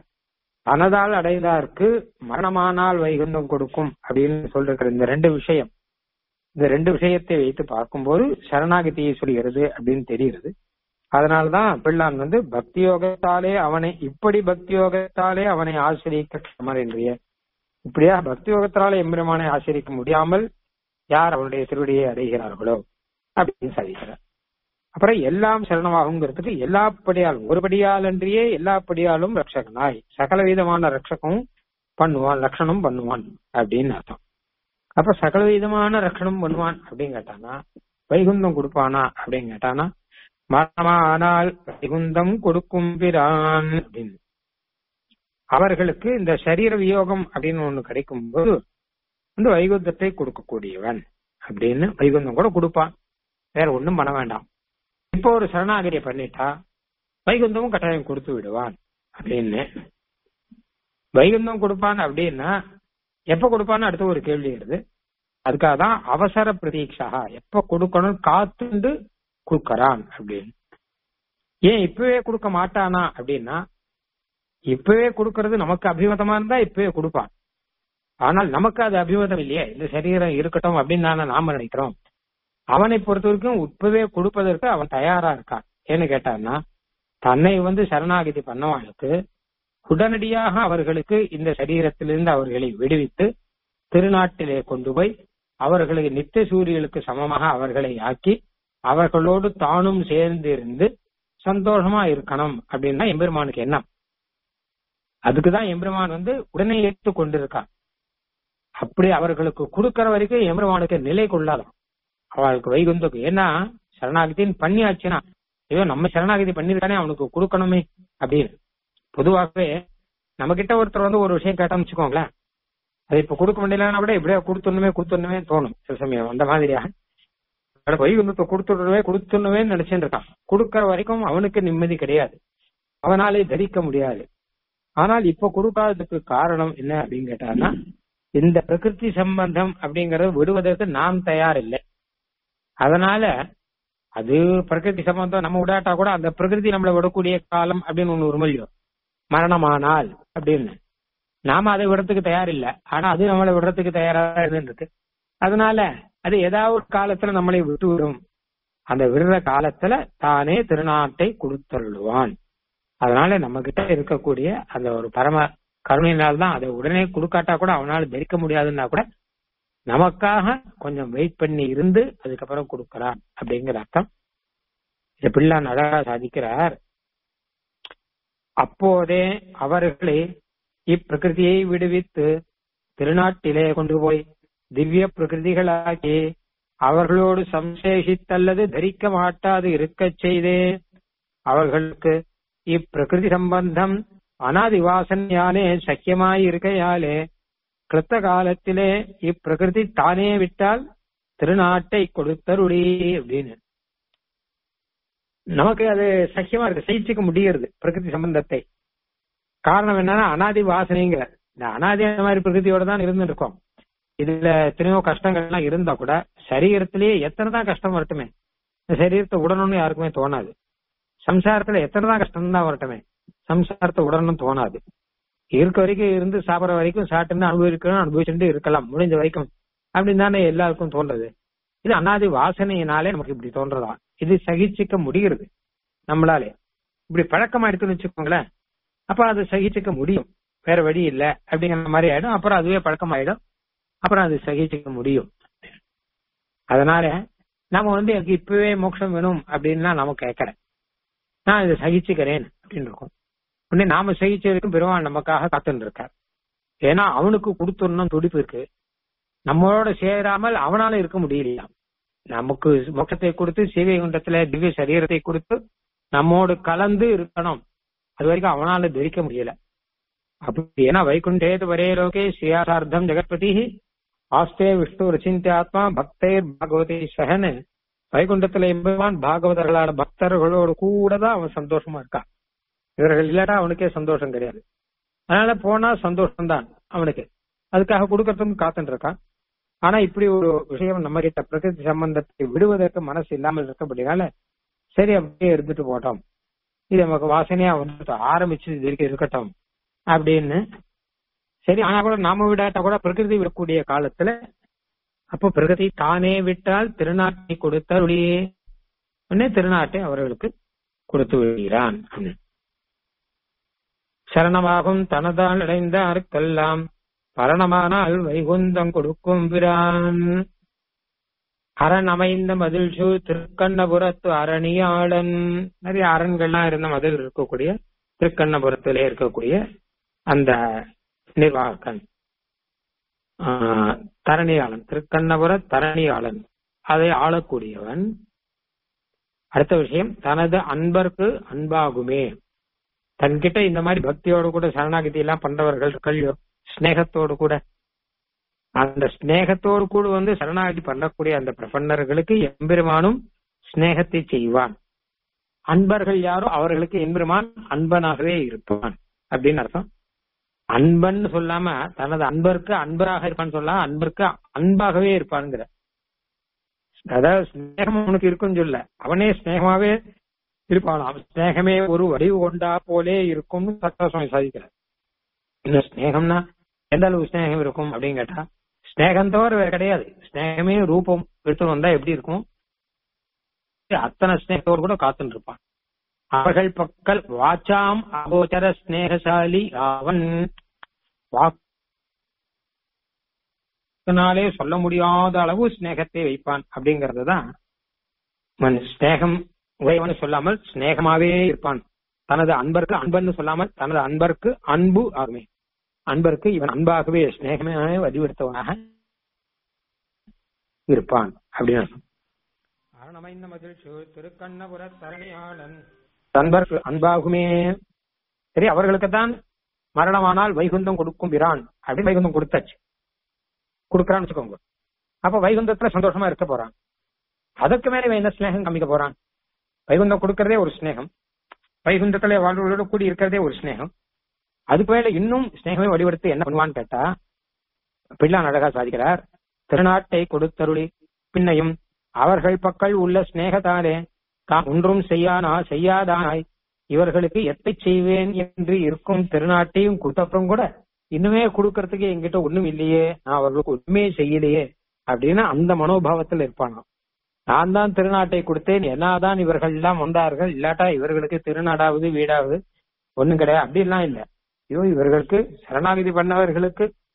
A: தனதால் அடைந்தார்க்கு மரணமானால் வைகுந்தம் கொடுக்கும் அப்படின்னு சொல்லிருக்கிற இந்த ரெண்டு விஷயம் இந்த ரெண்டு விஷயத்தை வைத்து பார்க்கும்போது சரணாகதியை சொல்கிறது அப்படின்னு தெரிகிறது அதனால்தான் பிள்ளான் வந்து பக்தி யோகத்தாலே அவனை இப்படி பக்தி யோகத்தாலே அவனை ஆசிரியிக்க க்ஷமர் என்றிய இப்படியா பக்தி யோகத்தாலே எம்பெருமானை ஆசிரிக்க முடியாமல் யார் அவனுடைய திருவடியை அடைகிறார்களோ அப்படின்னு சாதிக்கிறார் அப்புறம் எல்லாம் சரணமாகுங்கிறதுக்கு எல்லா படியாலும் ஒரு படியால் அன்றியே எல்லா படியாலும் ரட்சகனாய் சகல விதமான ரட்சகம் பண்ணுவான் ரட்சணம் பண்ணுவான் அப்படின்னு அர்த்தம் அப்ப சகல விதமான ரட்சணம் பண்ணுவான் அப்படின்னு கேட்டானா வைகுந்தம் கொடுப்பானா அப்படின்னு கேட்டானா மரணமானால் வைகுந்தம் கொடுக்கும் பிரான் அப்படின்னு அவர்களுக்கு இந்த சரீர வியோகம் அப்படின்னு ஒண்ணு கிடைக்கும் போது வந்து வைகுந்தத்தை கொடுக்கக்கூடியவன் அப்படின்னு வைகுந்தம் கூட கொடுப்பான் வேற ஒண்ணும் பண்ண வேண்டாம் இப்போ ஒரு சரணாகதியை பண்ணிட்டா வைகுந்தமும் கட்டாயம் கொடுத்து விடுவான் அப்படின்னு வைகுந்தம் கொடுப்பான் அப்படின்னா எப்ப கொடுப்பான்னு அடுத்த ஒரு கேள்வி வருது அதுக்காக தான் அவசர பிரதீட்சா எப்ப கொடுக்கணும் காத்துண்டு கொடுக்கறான் அப்படின்னு ஏன் இப்பவே கொடுக்க மாட்டானா அப்படின்னா இப்பவே கொடுக்கறது நமக்கு அபிமதமா இருந்தா இப்பவே கொடுப்பான் ஆனால் நமக்கு அது அபிமதம் இல்லையே இந்த சரீரம் இருக்கட்டும் அப்படின்னு தானே நாம நினைக்கிறோம் அவனை பொறுத்த வரைக்கும் இப்பவே கொடுப்பதற்கு அவன் தயாரா இருக்கான் ஏன்னு கேட்டான்னா தன்னை வந்து சரணாகதி பண்ணவாளுக்கு உடனடியாக அவர்களுக்கு இந்த சரீரத்திலிருந்து அவர்களை விடுவித்து திருநாட்டிலே கொண்டு போய் அவர்களுக்கு நித்திய சூரியலுக்கு சமமாக அவர்களை ஆக்கி அவர்களோடு தானும் சேர்ந்து இருந்து சந்தோஷமா இருக்கணும் அப்படின்னா எம்பெருமானுக்கு எண்ணம் அதுக்குதான் எம்பெருமான் வந்து உடனே ஏற்று கொண்டிருக்கான் அப்படி அவர்களுக்கு கொடுக்கற வரைக்கும் எம்பெருமானுக்கு நிலை கொள்ளாதான் அவளுக்கு வைகுந்தக்கு ஏன்னா சரணாகதின்னு பண்ணியாச்சுன்னா ஐயோ நம்ம சரணாகதி பண்ணிருக்கானே அவனுக்கு கொடுக்கணுமே அப்படின்னு பொதுவாகவே நம்ம கிட்ட ஒருத்தர் வந்து ஒரு விஷயம் கேட்டோம்னு வச்சுக்கோங்களேன் அது இப்ப கொடுக்க முடியலன்னா கூட எப்படியா கொடுத்துடணுமே கொடுத்துடணுமே தோணும் சில சமயம் அந்த மாதிரியாக வைகுந்தத்தை கொடுத்துடணுமே கொடுத்துடணுமே நினைச்சுட்டு இருக்கான் கொடுக்கற வரைக்கும் அவனுக்கு நிம்மதி கிடையாது அவனாலே தரிக்க முடியாது ஆனால் இப்ப கொடுக்காததுக்கு காரணம் என்ன அப்படின்னு கேட்டான்னா இந்த பிரகிருதி சம்பந்தம் அப்படிங்கறது விடுவதற்கு நாம் தயார் இல்லை அதனால அது பிரகிருதி சம்பந்தம் நம்ம விடாட்டா கூட அந்த பிரகிருதி நம்மளை விடக்கூடிய காலம் அப்படின்னு ஒண்ணு ஒரு மொழியோ மரணமானால் அப்படின்னு நாம அதை விடுறதுக்கு தயார் இல்ல ஆனா அது நம்மளை விடுறதுக்கு தயாரா இருந்துருக்கு அதனால அது ஏதாவது ஒரு காலத்துல நம்மளை விட்டு விடும் அந்த விடுற காலத்துல தானே திருநாட்டை கொடுத்தருள்வான் அதனால நம்ம கிட்ட இருக்கக்கூடிய அந்த ஒரு பரம கருணையினால்தான் அதை உடனே கொடுக்காட்டா கூட அவனால தரிக்க முடியாதுன்னா கூட நமக்காக கொஞ்சம் வெயிட் பண்ணி இருந்து அதுக்கப்புறம் கொடுக்கிறார் அப்படிங்கிற அர்த்தம் இத பிள்ளான் அழகா சாதிக்கிறார் அப்போதே அவர்களை இப்பிரகிருதியை விடுவித்து திருநாட்டிலே கொண்டு போய் திவ்ய பிரகிருதிகளாக்கி அவர்களோடு சம்சேஷித்தல்லது தரிக்க மாட்டாது இருக்கச் செய்தே அவர்களுக்கு இப்பிரகிருதி சம்பந்தம் அனாதிவாசனையாலே சக்கியமாய் இருக்கையாலே கிருத்த காலத்திலே இப்பிரகிருதி தானே விட்டால் திருநாட்டை கொடுத்தருளி அப்படின்னு நமக்கு அது சக்கியமா இருக்கு சகிச்சுக்க முடியறது பிரகிருதி சம்பந்தத்தை காரணம் என்னன்னா அனாதி வாசனைங்கிற இந்த அனாதி அந்த மாதிரி பிரகிருதியோட தான் இருந்து இருக்கோம் இதுல எத்தனையோ கஷ்டங்கள் எல்லாம் இருந்தா கூட சரீரத்திலேயே எத்தனை தான் கஷ்டம் வரட்டுமே இந்த சரீரத்தை உடணும்னு யாருக்குமே தோணாது சம்சாரத்துல எத்தனை தான் கஷ்டம் தான் வரட்டுமே சம்சாரத்தை உடனும் தோணாது இருக்க வரைக்கும் இருந்து சாப்பிடுற வரைக்கும் சாப்பிட்டு அனுபவிக்கணும் அனுபவிச்சுட்டு இருக்கலாம் முடிஞ்ச வரைக்கும் அப்படின்னு தானே எல்லாருக்கும் தோன்றது இது அனாதி வாசனையினாலே நமக்கு இப்படி தோன்றதா இது சகிச்சுக்க முடிகிறது நம்மளாலே இப்படி பழக்கமா இருக்குன்னு வச்சுக்கோங்களேன் அப்ப அது சகிச்சுக்க முடியும் வேற வழி இல்ல அப்படிங்கிற மாதிரி ஆயிடும் அப்புறம் அதுவே பழக்கமாயிடும் அப்புறம் அது சகிச்சுக்க முடியும் அதனால நம்ம வந்து எனக்கு இப்பவே மோட்சம் வேணும் அப்படின்னா நம்ம கேட்கல நான் இதை சகிச்சுக்கிறேன் அப்படின்னு இருக்கோம் உடனே நாம சகிச்சதுக்கும் பெருமாள் நமக்காக காத்துன்னு இருக்கார் ஏன்னா அவனுக்கு கொடுத்துடணும் துடிப்பு இருக்கு நம்மளோட சேராமல் அவனால இருக்க முடியலையாம் நமக்கு மோட்சத்தை கொடுத்து சீவை குண்டத்துல திவ்ய சரீரத்தை கொடுத்து நம்மோடு கலந்து இருக்கணும் அது வரைக்கும் அவனால தரிக்க முடியல அப்படி ஏன்னா வைகுண்டேது வரே லோகே ஸ்ரீயாசார்த்தம் ஜெகத்பதி ஆஸ்தே விஷ்ணு ரச்சிந்த ஆத்மா பக்தேர் பாகவதே சகன் வைகுண்டத்துல எம்பெருமான் பாகவதர்களான பக்தர்களோடு கூட தான் அவன் சந்தோஷமா இருக்கான் இவர்கள் இல்லாட்டா அவனுக்கே சந்தோஷம் கிடையாது அதனால போனா சந்தோஷம் தான் அவனுக்கு அதுக்காக கொடுக்கறதுக்கு காத்துட்டு இருக்கான் ஆனா இப்படி ஒரு விஷயம் நம்ம கிட்ட பிரகிருதி சம்பந்தத்தை விடுவதற்கு மனசு இல்லாமல் இருக்கபடினால சரி அப்படியே இருந்துட்டு போட்டோம் இது நமக்கு வாசனையா வந்துட்டு ஆரம்பிச்சு இது வரைக்கும் இருக்கட்டும் அப்படின்னு சரி ஆனா கூட நாம விடாட்டா கூட பிரகிருதி விடக்கூடிய காலத்துல அப்போ பிரகிருதி தானே விட்டால் திருநாட்டை கொடுத்தருளியே உடனே திருநாட்டை அவர்களுக்கு கொடுத்து விடுகிறான் சரணமாகும் தனதால் அடைந்தார்க்கெல்லாம் பரணமானால் வைகுந்தம் கொடுக்கும் பிரான் அரண் அமைந்த மதில் சூ திருக்கண்ணபுரத்து அரணியாளன் நிறைய அரண்கள்லாம் இருந்த மதில் இருக்கக்கூடிய திருக்கண்ணபுரத்திலே இருக்கக்கூடிய அந்த நிர்வாகன் தரணியாளன் திருக்கண்ணபுர தரணியாளன் அதை ஆளக்கூடியவன் அடுத்த விஷயம் தனது அன்பர்க்கு அன்பாகுமே தன்கிட்ட இந்த மாதிரி பக்தியோடு கூட சரணாகதி எல்லாம் பண்றவர்கள் கல்யோ ஸ்னேகத்தோடு கூட அந்த ஸ்னேகத்தோடு கூட வந்து சரணாகதி பண்ணக்கூடிய அந்த பிரபன்னர்களுக்கு எம்பெருமானும் ஸ்னேகத்தை செய்வான் அன்பர்கள் யாரோ அவர்களுக்கு எம்பெருமான் அன்பனாகவே இருப்பான் அப்படின்னு அர்த்தம் அன்பன் சொல்லாம தனது அன்பருக்கு அன்பராக இருப்பான்னு சொல்லலாம் அன்பருக்கு அன்பாகவே இருப்பான்ங்கிற அதாவது ஸ்னேகம் அவனுக்கு இருக்குன்னு சொல்ல அவனே ஸ்னேகமாவே இருப்பான் ஸ்னேகமே ஒரு வடிவு கொண்டா போலே இருக்கும்னு சத்தாசுவாமி சாதிக்கிறார் இந்த ஸ்னேகம்னா எந்த அளவு ஸ்னேகம் இருக்கும் அப்படின்னு கேட்டா ஸ்னேகம் தவிர வேற கிடையாது ஸ்னேகமே ரூபம் எடுத்து வந்தா எப்படி இருக்கும் அத்தனை ஸ்னேகத்தோடு கூட காத்துட்டு இருப்பான் அவர்கள் பக்கல் வாச்சாம் அகோச்சர ஸ்னேகசாலி அவன் வாக்கினாலே சொல்ல முடியாத அளவு ஸ்னேகத்தை வைப்பான் அப்படிங்கறது தான் ஸ்னேகம் உடையவன் சொல்லாமல் ஸ்னேகமாவே இருப்பான் தனது அன்பருக்கு அன்பன்னு சொல்லாமல் தனது அன்பருக்கு அன்பு ஆகுமே அன்பருக்கு இவன் அன்பாகவே ஸ்னேகமே வடிவெடுத்தவனாக இருப்பான் அப்படின்னு அரணமைந்த மகிழ்ச்சி திருக்கண்ணபுர தரணியாளன் அன்பருக்கு அன்பாகுமே சரி அவர்களுக்கு தான் மரணமானால் வைகுந்தம் கொடுக்கும் பிரான் அப்படின்னு வைகுந்தம் கொடுத்தாச்சு கொடுக்கறான்னு வச்சுக்கோங்க அப்ப வைகுந்தத்துல சந்தோஷமா இருக்க போறான் அதற்கு மேல இவன் என்ன ஸ்னேகம் காமிக்க போறான் வைகுந்தம் கொடுக்கறதே ஒரு ஸ்னேகம் வைகுந்தத்துல வாழ்வோட கூடி இருக்கிறதே ஒரு ஸ்னேகம் அதுக்கு மேல இன்னும் ஸ்னேகமே வடிவெடுத்து என்ன பண்ணுவான்னு கேட்டா பிள்ளான் அழகா சாதிக்கிறார் திருநாட்டை கொடுத்தருளி பின்னையும் அவர்கள் பக்கம் உள்ள ஸ்னேகத்தாலே தான் ஒன்றும் செய்யானா செய்யாதானாய் இவர்களுக்கு எத்தை செய்வேன் என்று இருக்கும் திருநாட்டையும் கொடுத்தப்புறம் கூட இன்னுமே கொடுக்கறதுக்கு என்கிட்ட ஒண்ணும் இல்லையே நான் அவர்களுக்கு ஒண்ணுமே செய்யலையே அப்படின்னு அந்த மனோபாவத்தில் இருப்பானா நான் தான் திருநாட்டை கொடுத்தேன் என்னாதான் இவர்கள் எல்லாம் வந்தார்கள் இல்லாட்டா இவர்களுக்கு திருநாடாவது வீடாவது ஒண்ணும் கிடையாது அப்படிலாம் இல்ல ஐயோ இவர்களுக்கு சரணாகதி பண்ணவர்களுக்கு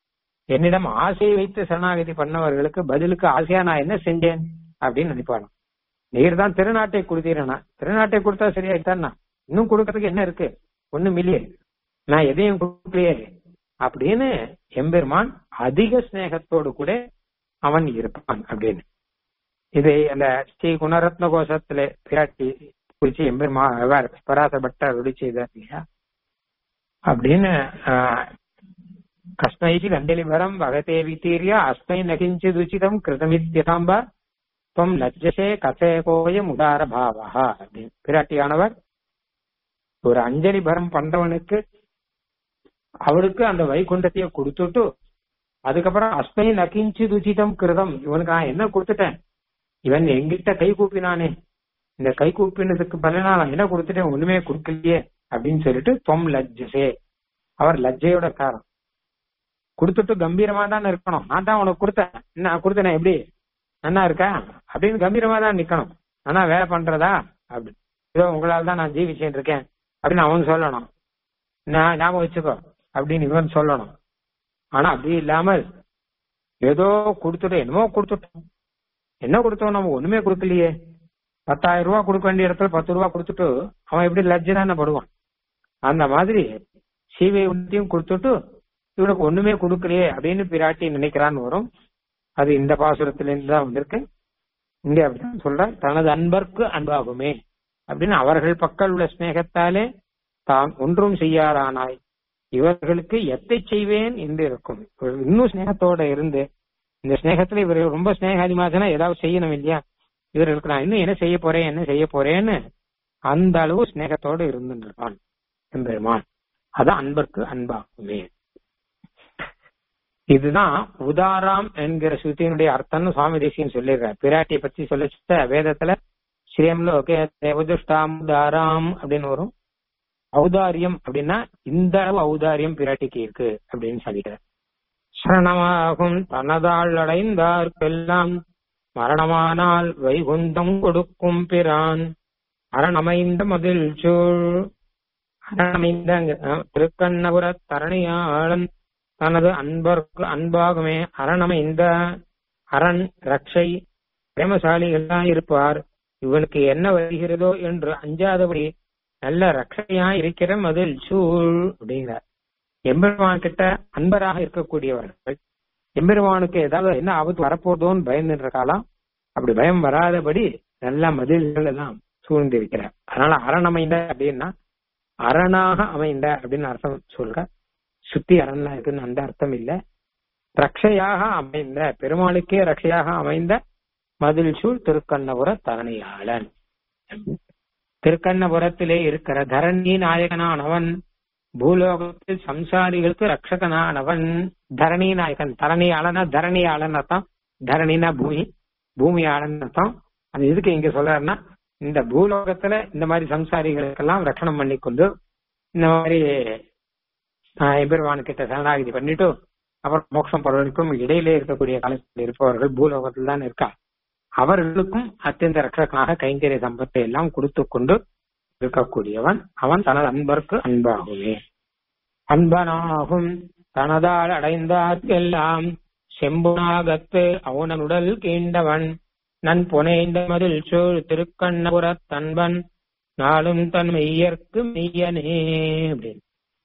A: என்னிடம் ஆசையை வைத்து சரணாகதி பண்ணவர்களுக்கு பதிலுக்கு ஆசையா நான் என்ன செஞ்சேன் அப்படின்னு நினைப்பானு நீர் தான் திருநாட்டை கொடுத்தீரனா திருநாட்டை கொடுத்தா சரியாயிட்டான்னா இன்னும் கொடுக்கறதுக்கு என்ன இருக்கு ஒண்ணும் இல்லையே நான் எதையும் கொடுக்கலையே அப்படின்னு எம்பெருமான் அதிக ஸ்நேகத்தோடு கூட அவன் இருப்பான் அப்படின்னு இது அந்த ஸ்ரீ குணரத்ன கோஷத்துல பிராட்டி குறிச்சு எம்பெருமா பராச பட்டர் அருளி செய்தார் இல்லையா அப்படின்னு கஷ்மைக்கு கண்டலிபரம் வகதே வித்தீரிய அஸ்மை நகிஞ்சித் உச்சிதம் கிருதமித்யதாம்பா துவம் லஜ்ஜசே கசே கோயம் உதார பாவா அப்படின்னு பிராட்டியானவர் ஒரு அஞ்சலி பரம் பண்றவனுக்கு அவருக்கு அந்த வைகுண்டத்தையே கொடுத்துட்டு அதுக்கப்புறம் அஸ்மை நகிஞ்சி துச்சிதம் கிருதம் இவனுக்கு நான் என்ன கொடுத்துட்டேன் இவன் எங்கிட்ட கை கூப்பினானே இந்த கை கூப்பினதுக்கு பலனா நான் என்ன கொடுத்துட்டேன் ஒண்ணுமே கொடுக்கலையே அப்படின்னு சொல்லிட்டு தொம் லஜ்ஜசே அவர் லஜ்ஜையோட காரம் கொடுத்துட்டு கம்பீரமா தான் இருக்கணும் நான் தான் உனக்கு கொடுத்தேன் என்ன கொடுத்தேன் எப்படி நல்லா இருக்கா அப்படின்னு கம்பீரமா தான் நிக்கணும் ஆனா வேலை பண்றதா அப்படி இதோ உங்களால தான் நான் ஜீவிச்சுட்டு இருக்கேன் அப்படின்னு அவன் சொல்லணும் நான் ஞாபகம் வச்சுக்கோ அப்படின்னு இவன் சொல்லணும் ஆனா அப்படி இல்லாமல் ஏதோ கொடுத்துட்டு என்னமோ கொடுத்துட்டோம் என்ன கொடுத்தோம் நம்ம ஒண்ணுமே கொடுக்கலையே பத்தாயிரம் ரூபாய் கொடுக்க வேண்டிய இடத்துல பத்து ரூபா கொடுத்துட்டு அவன் எப்படி லஜ்ஜை தானே படுவான் அந்த மாதிரி சீவை உண்டியும் கொடுத்துட்டு இவனுக்கு ஒண்ணுமே கொடுக்கலையே அப்படின்னு பிராட்டி நினைக்கிறான்னு வரும் அது இந்த பாசுரத்துல இருந்து தான் வந்திருக்கு இங்க அப்படிதான் சொல்ற தனது அன்பர்க்கு அன்பாகுமே அப்படின்னு அவர்கள் பக்கம் உள்ள ஸ்நேகத்தாலே தான் ஒன்றும் செய்யாரானாய் இவர்களுக்கு எத்தை செய்வேன் என்று இருக்கும் இன்னும் ஸ்நேகத்தோட இருந்து இந்த ஸ்நேகத்துல இவர் ரொம்ப ஸ்நேக அதிகமாச்சுன்னா ஏதாவது செய்யணும் இல்லையா இவர்களுக்கு நான் இன்னும் என்ன செய்ய போறேன் என்ன செய்ய போறேன்னு அந்த அளவு ஸ்நேகத்தோடு இருந்துருப்பான் எம்பெருமான் அதான் அன்பர்க்கு அன்பாகுமே இதுதான் உதாராம் என்கிற ஸ்ருதியினுடைய அர்த்தம்னு சுவாமி தேசியன் சொல்லிடுறார் பிராட்டியை பத்தி சொல்லிச்சுட்ட வேதத்துல ஸ்ரீயம்ல ஓகே தேவதுஷ்டாம் உதாராம் அப்படின்னு வரும் ஔதாரியம் அப்படின்னா இந்த அளவு ஔதாரியம் பிராட்டிக்கு இருக்கு அப்படின்னு சொல்லிக்கிறார் சரணமாகும் தனதால் அடைந்தார்க்கெல்லாம் மரணமானால் வைகுந்தம் கொடுக்கும் பிரான் அரணமைந்த மதில் சூழ் அரணமைந்த திருக்கண்ணபுர தரணியாளன் தனது அன்பர்க்கு அன்பாகுமே அரணமைந்த அரண் ரக்ஷை பிரேமசாலிகளாய் இருப்பார் இவனுக்கு என்ன வருகிறதோ என்று அஞ்சாதபடி நல்ல ரட்சையா இருக்கிற மதில் சூழ் அப்படிங்கிறார் எம்பெருமான் கிட்ட அன்பராக இருக்கக்கூடியவர்கள் எம்பெருமானுக்கு ஏதாவது என்ன ஆபத்து வரப்போதோன்னு பயந்துன்ற காலம் அப்படி பயம் வராதபடி நல்ல மதில்கள் எல்லாம் சூழ்ந்திருக்கிறார் அதனால அரண் அமைந்த அப்படின்னா அரணாக அமைந்த அப்படின்னு அர்த்தம் சொல்ற சுத்தி அரணா இருக்குன்னு அந்த அர்த்தம் இல்ல ரக்ஷையாக அமைந்த பெருமாளுக்கே ரக்ஷையாக அமைந்த மதில் சூழ் திருக்கண்ணபுர தரணியாளன் திருக்கண்ணபுரத்திலே இருக்கிற தரணி நாயகனானவன் பூலோகத்தில் சம்சாரிகளுக்கு ரட்சகனானவன் தரணி நாயகன் தரணியாளனா தரணியாளன் அர்த்தம் தரணினா பூமி பூமியாளன் அர்த்தம் அது எதுக்கு இங்க சொல்றாருன்னா இந்த பூலோகத்துல இந்த மாதிரி சம்சாரிகளுக்கெல்லாம் ரட்சணம் பண்ணி கொண்டு இந்த மாதிரி எபெருவானு கிட்ட சரணாகதி பண்ணிட்டு அப்புறம் மோட்சம் படுவதற்கும் இடையிலே இருக்கக்கூடிய காலத்தில் இருப்பவர்கள் பூலோகத்தில் தான் இருக்கா அவர்களுக்கும் அத்தியந்த ரட்சகனாக கைங்கரிய சம்பத்தை எல்லாம் கொடுத்து கொண்டு இருக்கக்கூடியவன் அவன் தனது அன்பர்க்கு அன்பாகுமே அன்பனாகும் தனதால் அடைந்தார்க்கெல்லாம் செம்புனாகத்து அவனனுடல் கீண்டவன் நன் புனைந்த மதில் சூழ் திருக்கண்ணபுரத் தன்பன் நாளும் தன் மெய்யர்க்கு மெய்யனே அப்படின்னு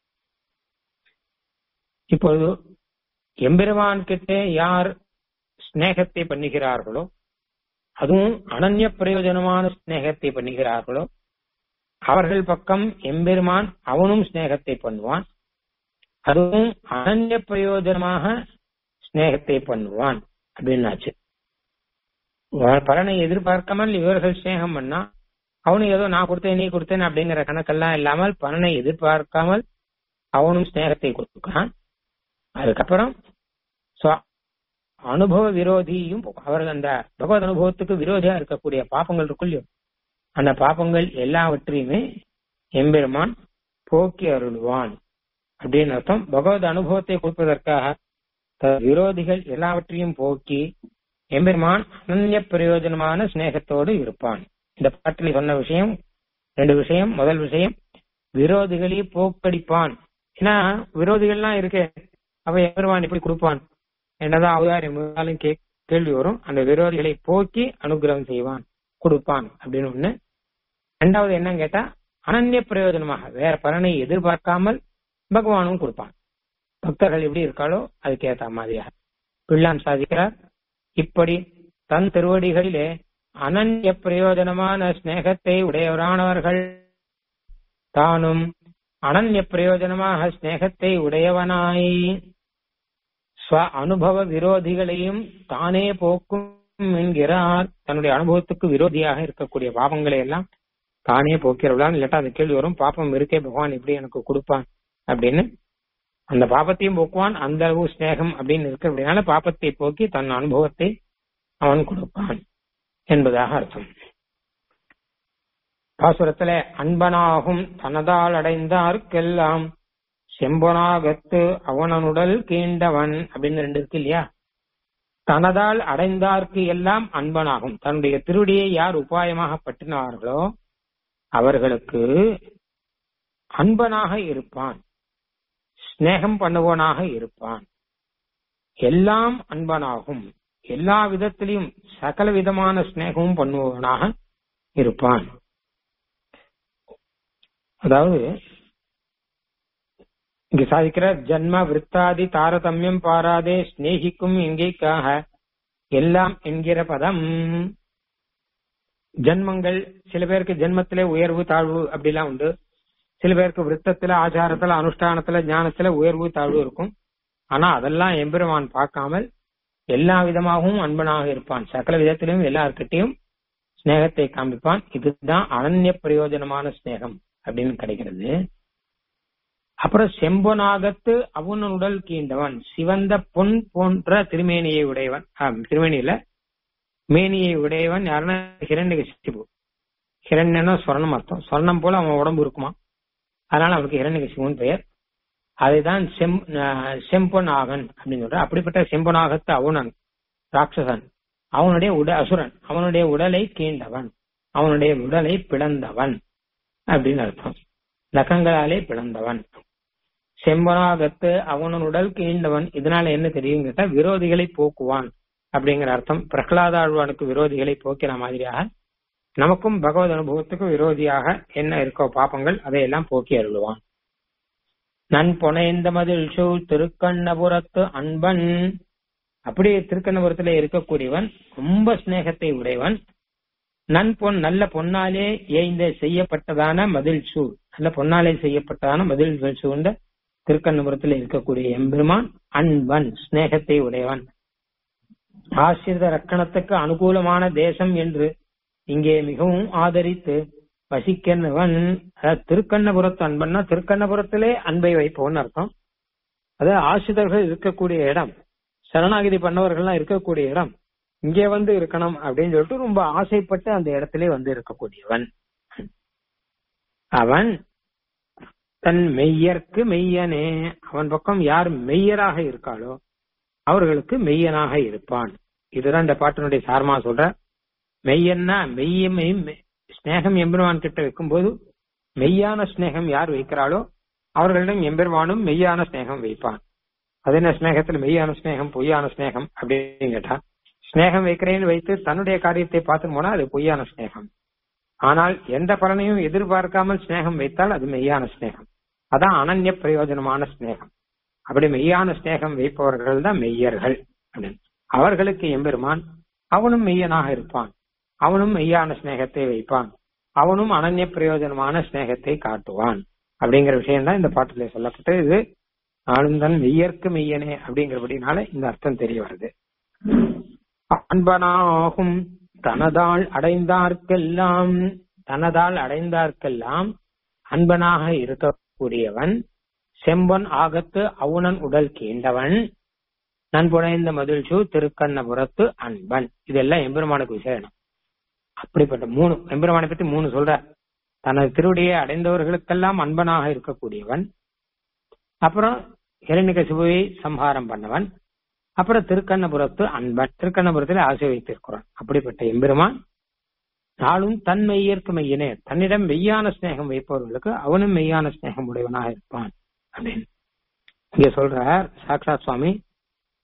A: இப்போது எம்பெருமான் கிட்டே யார் ஸ்நேகத்தை பண்ணுகிறார்களோ அதுவும் அனன்ய பிரயோஜனமான ஸ்நேகத்தை பண்ணுகிறார்களோ அவர்கள் பக்கம் எம்பெருமான் அவனும் ஸ்நேகத்தை பண்ணுவான் அதுவும் அனன்ய பிரயோஜனமாக ஸ்நேகத்தை பண்ணுவான் அப்படின்னாச்சு பலனை எதிர்பார்க்காமல் இவர்கள் ஸ்நேகம் பண்ணா அவனும் ஏதோ நான் கொடுத்தேன் நீ கொடுத்தேன் அப்படிங்கிற கணக்கெல்லாம் இல்லாமல் பலனை எதிர்பார்க்காமல் அவனும் ஸ்நேகத்தை கொடுக்கிறான் அதுக்கப்புறம் அனுபவ விரோதியும் அவர்கள் அந்த பகவத் அனுபவத்துக்கு விரோதியா இருக்கக்கூடிய பாப்பங்கள் இருக்குல்லையோ அந்த பாப்பங்கள் எல்லாவற்றையுமே எம்பெருமான் போக்கி அருள்வான் அப்படின்னு அர்த்தம் பகவத் அனுபவத்தை கொடுப்பதற்காக விரோதிகள் எல்லாவற்றையும் போக்கி எம்பெருமான் அனன்ய பிரயோஜனமான சிநேகத்தோடு இருப்பான் இந்த பாட்டில் சொன்ன விஷயம் ரெண்டு விஷயம் முதல் விஷயம் விரோதிகளே போக்கடிப்பான் ஏன்னா விரோதிகள்லாம் இருக்கு அவ எம்பெருமான் இப்படி கொடுப்பான் என்னதான் அவதாரம் இருந்தாலும் கே கேள்வி வரும் அந்த விரோதிகளை போக்கி அனுகிரகம் செய்வான் கொடுப்பான் அப்படின்னு ஒண்ணு ரெண்டாவது என்னன்னு கேட்டா அனன்ய பிரயோஜனமாக வேற பலனை எதிர்பார்க்காமல் பகவானும் கொடுப்பான் பக்தர்கள் எப்படி இருக்காளோ அதுக்கு ஏத்த மாதிரியாக பிள்ளான் சாதிக்கிறார் இப்படி தன் திருவடிகளிலே அனன்ய பிரயோஜனமான ஸ்நேகத்தை உடையவரானவர்கள் தானும் அனன்ய பிரயோஜனமாக ஸ்நேகத்தை உடையவனாய் ஸ்வ அனுபவ விரோதிகளையும் தானே போக்கும் என்கிறார் தன்னுடைய அனுபவத்துக்கு விரோதியாக இருக்கக்கூடிய பாவங்களை எல்லாம் தானே போக்கிறவளான் இல்லாட்டா அந்த கேள்வி வரும் பாப்பம் இருக்கே பகவான் எப்படி எனக்கு கொடுப்பான் அப்படின்னு அந்த பாபத்தையும் போக்குவான் அந்த அளவு ஸ்நேகம் அப்படின்னு இருக்கு அப்படினால பாப்பத்தை போக்கி தன் அனுபவத்தை அவன் கொடுப்பான் என்பதாக அர்த்தம் பாசுரத்துல அன்பனாகும் தனதால் அடைந்தார்க்கெல்லாம் செம்பனாகத்து அவனனுடல் கீண்டவன் அப்படின்னு ரெண்டு இருக்கு இல்லையா தனதால் அடைந்தார்க்கு எல்லாம் அன்பனாகும் தன்னுடைய திருடியை யார் உபாயமாக பற்றினார்களோ அவர்களுக்கு அன்பனாக இருப்பான் ஸ்நேகம் பண்ணுவனாக இருப்பான் எல்லாம் அன்பனாகும் எல்லா விதத்திலையும் சகல விதமான ஸ்நேகமும் பண்ணுபவனாக இருப்பான் அதாவது இங்க சாதிக்கிற ஜன்ம விற்த்தாதி தாரதமியம் பாராதே ஸ்நேகிக்கும் எங்கேக்காக எல்லாம் என்கிற பதம் ஜன்மங்கள் சில பேருக்கு ஜென்மத்திலே உயர்வு தாழ்வு அப்படிலாம் உண்டு சில பேருக்கு விருத்தத்துல ஆச்சாரத்துல அனுஷ்டானத்துல ஞானத்துல உயர்வு தாழ்வு இருக்கும் ஆனா அதெல்லாம் எம்பெருமான் பார்க்காமல் எல்லா விதமாகவும் அன்பனாக இருப்பான் சகல விதத்திலும் எல்லார்கிட்டையும் ஸ்நேகத்தை காண்பிப்பான் இதுதான் அனன்ய பிரயோஜனமான ஸ்நேகம் அப்படின்னு கிடைக்கிறது அப்புறம் செம்பொனாகத்து அவன் உடல் கீண்டவன் சிவந்த பொன் போன்ற திருமேனியை உடையவன் திருமேனியில மேனியை உடையவன் யாருன்னா ஹிரண்ய கசிபு ஹிரண்யனா சொர்ணம் அர்த்தம் சொர்ணம் போல அவன் உடம்பு இருக்குமா அதனால அவனுக்கு ஹிரண்ய கசிபுன்னு பெயர் அதைதான் செம் செம்பொனாகன் அப்படின்னு சொல்ற அப்படிப்பட்ட செம்பொனாகத்து அவனன் ராட்சசன் அவனுடைய உட அசுரன் அவனுடைய உடலை கீண்டவன் அவனுடைய உடலை பிளந்தவன் அப்படின்னு அர்த்தம் நகங்களாலே பிளந்தவன் செம்பனாகத்து அவனன் உடல் கீண்டவன் இதனால என்ன தெரியும் கேட்டா விரோதிகளை போக்குவான் அப்படிங்கிற அர்த்தம் பிரகலாதாழ்வானுக்கு விரோதிகளை போக்கின மாதிரியாக நமக்கும் பகவத் அனுபவத்துக்கு விரோதியாக என்ன இருக்கோ பாப்பங்கள் அதையெல்லாம் போக்கி அருள்வான் நன் பொனைந்த மதில் சூழ் திருக்கண்ணபுரத்து அன்பன் அப்படியே திருக்கண்ணபுரத்துல இருக்கக்கூடியவன் ரொம்ப சிநேகத்தை உடையவன் நன் பொன் நல்ல பொன்னாலே ஏய்ந்த செய்யப்பட்டதான மதில் சூழ் நல்ல பொன்னாலே செய்யப்பட்டதான மதில் சூழ்ந்த திருக்கண்ணபுரத்தில் இருக்கக்கூடிய எம்பெருமான் அன்பன் சிநேகத்தை உடையவன் ஆசிரித ரக்கணத்துக்கு அனுகூலமான தேசம் என்று இங்கே மிகவும் ஆதரித்து வசிக்கிறவன் திருக்கண்ணபுரத்து அன்பன்னா திருக்கண்ணபுரத்திலே அன்பை வைப்பவன் அர்த்தம் அது ஆசிரியர்கள் இருக்கக்கூடிய இடம் சரணாகிதி பண்ணவர்கள்லாம் இருக்கக்கூடிய இடம் இங்கே வந்து இருக்கணும் அப்படின்னு சொல்லிட்டு ரொம்ப ஆசைப்பட்டு அந்த இடத்திலே வந்து இருக்கக்கூடியவன் அவன் தன் மெய்யர்க்கு மெய்யனே அவன் பக்கம் யார் மெய்யராக இருக்காளோ அவர்களுக்கு மெய்யனாக இருப்பான் இதுதான் இந்த பாட்டினுடைய சாரமா சொல்ற மெய்யன்னா மெய்ய மெய் ஸ்நேகம் எம்பெருமான் கிட்ட வைக்கும்போது மெய்யான ஸ்நேகம் யார் வைக்கிறாளோ அவர்களிடம் எம்பெருமானும் மெய்யான ஸ்நேகம் வைப்பான் அது என்ன ஸ்நேகத்துல மெய்யான ஸ்நேகம் பொய்யான ஸ்நேகம் அப்படின்னு கேட்டா ஸ்நேகம் வைக்கிறேன்னு வைத்து தன்னுடைய காரியத்தை பார்த்து போனா அது பொய்யான ஸ்நேகம் ஆனால் எந்த பலனையும் எதிர்பார்க்காமல் ஸ்நேகம் வைத்தால் அது மெய்யான ஸ்நேகம் அதான் அனன்ய பிரயோஜனமான ஸ்நேகம் அப்படி மெய்யான ஸ்நேகம் வைப்பவர்கள் தான் மெய்யர்கள் அப்படின்னு அவர்களுக்கு எம்பெருமான் அவனும் மெய்யனாக இருப்பான் அவனும் மெய்யான ஸ்நேகத்தை வைப்பான் அவனும் அனன்ய பிரயோஜனமான ஸ்நேகத்தை காட்டுவான் அப்படிங்கிற விஷயம் தான் இந்த பாட்டிலே சொல்லப்பட்டு இது நானும் தன் மெய்யர்க்கு மெய்யனே அப்படிங்கிறபடினால இந்த அர்த்தம் தெரிய வருது அன்பனாகும் தனதால் அடைந்தார்க்கெல்லாம் தனதால் அடைந்தார்க்கெல்லாம் அன்பனாக இருக்கக்கூடியவன் செம்பன் ஆகத்து அவுணன் உடல் கீண்டவன் நண்புடைந்த மதில்சூ திருக்கண்ணபுரத்து அன்பன் இதெல்லாம் எம்பெருமானுக்கு விசேஷம் அப்படிப்பட்ட மூணு எம்பெருமானை பத்தி மூணு சொல்ற தனது திருவடியை அடைந்தவர்களுக்கெல்லாம் அன்பனாக இருக்கக்கூடியவன் அப்புறம் ஹிரண்யகசிபுவை சம்ஹாரம் பண்ணவன் அப்புறம் திருக்கண்ணபுரத்து அன்பன் திருக்கண்ணபுரத்துல ஆசை வைத்திருக்கிறான் அப்படிப்பட்ட எம்பெருமான் நாளும் தன் மெய்யற்கு மெய்யனே தன்னிடம் மெய்யான ஸ்நேகம் வைப்பவர்களுக்கு அவனும் மெய்யான ஸ்நேகம் உடையவனாக இருப்பான் அப்படின்னு இங்க சொல்றார் சாக்ஷாத் சுவாமி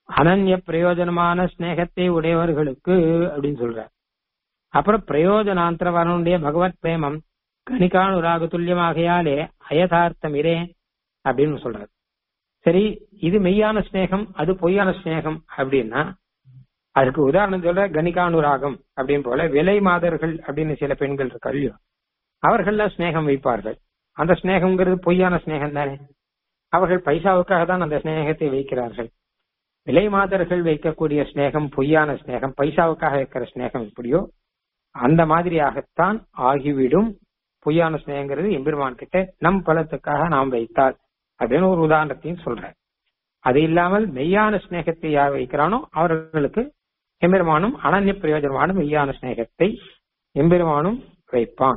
A: அனன்ய பிரயோஜனமான ஸ்நேகத்தை உடையவர்களுக்கு அப்படின்னு சொல்ற அப்புறம் பிரயோஜனாந்திரவனுடைய பகவத் பிரேமம் கணிகானுராக துல்லியமாகையாலே அயதார்த்தம் இரே அப்படின்னு சொல்றாரு சரி இது மெய்யான ஸ்நேகம் அது பொய்யான ஸ்நேகம் அப்படின்னா அதுக்கு உதாரணம் சொல்ற கணிகானுராகம் அப்படின்னு போல விலை மாதர்கள் அப்படின்னு சில பெண்கள் இருக்காரு அவர்கள்ல ஸ்நேகம் வைப்பார்கள் அந்த ஸ்நேகம்ங்கிறது பொய்யான ஸ்நேகம் தானே அவர்கள் பைசாவுக்காக தான் அந்த ஸ்நேகத்தை வைக்கிறார்கள் விலை மாதர்கள் வைக்கக்கூடிய ஸ்நேகம் பொய்யான ஸ்நேகம் பைசாவுக்காக வைக்கிற ஸ்நேகம் எப்படியோ அந்த மாதிரியாகத்தான் ஆகிவிடும் பொய்யான ஸ்நேகங்கிறது எம்பெருமான் கிட்ட நம் பலத்துக்காக நாம் வைத்தால் அப்படின்னு ஒரு உதாரணத்தையும் சொல்றேன் அது இல்லாமல் மெய்யான ஸ்நேகத்தை யார் வைக்கிறானோ அவர்களுக்கு எம்பெருமானும் அனன்ய பிரயோஜனமான மெய்யான ஸ்நேகத்தை எம்பெருமானும் வைப்பான்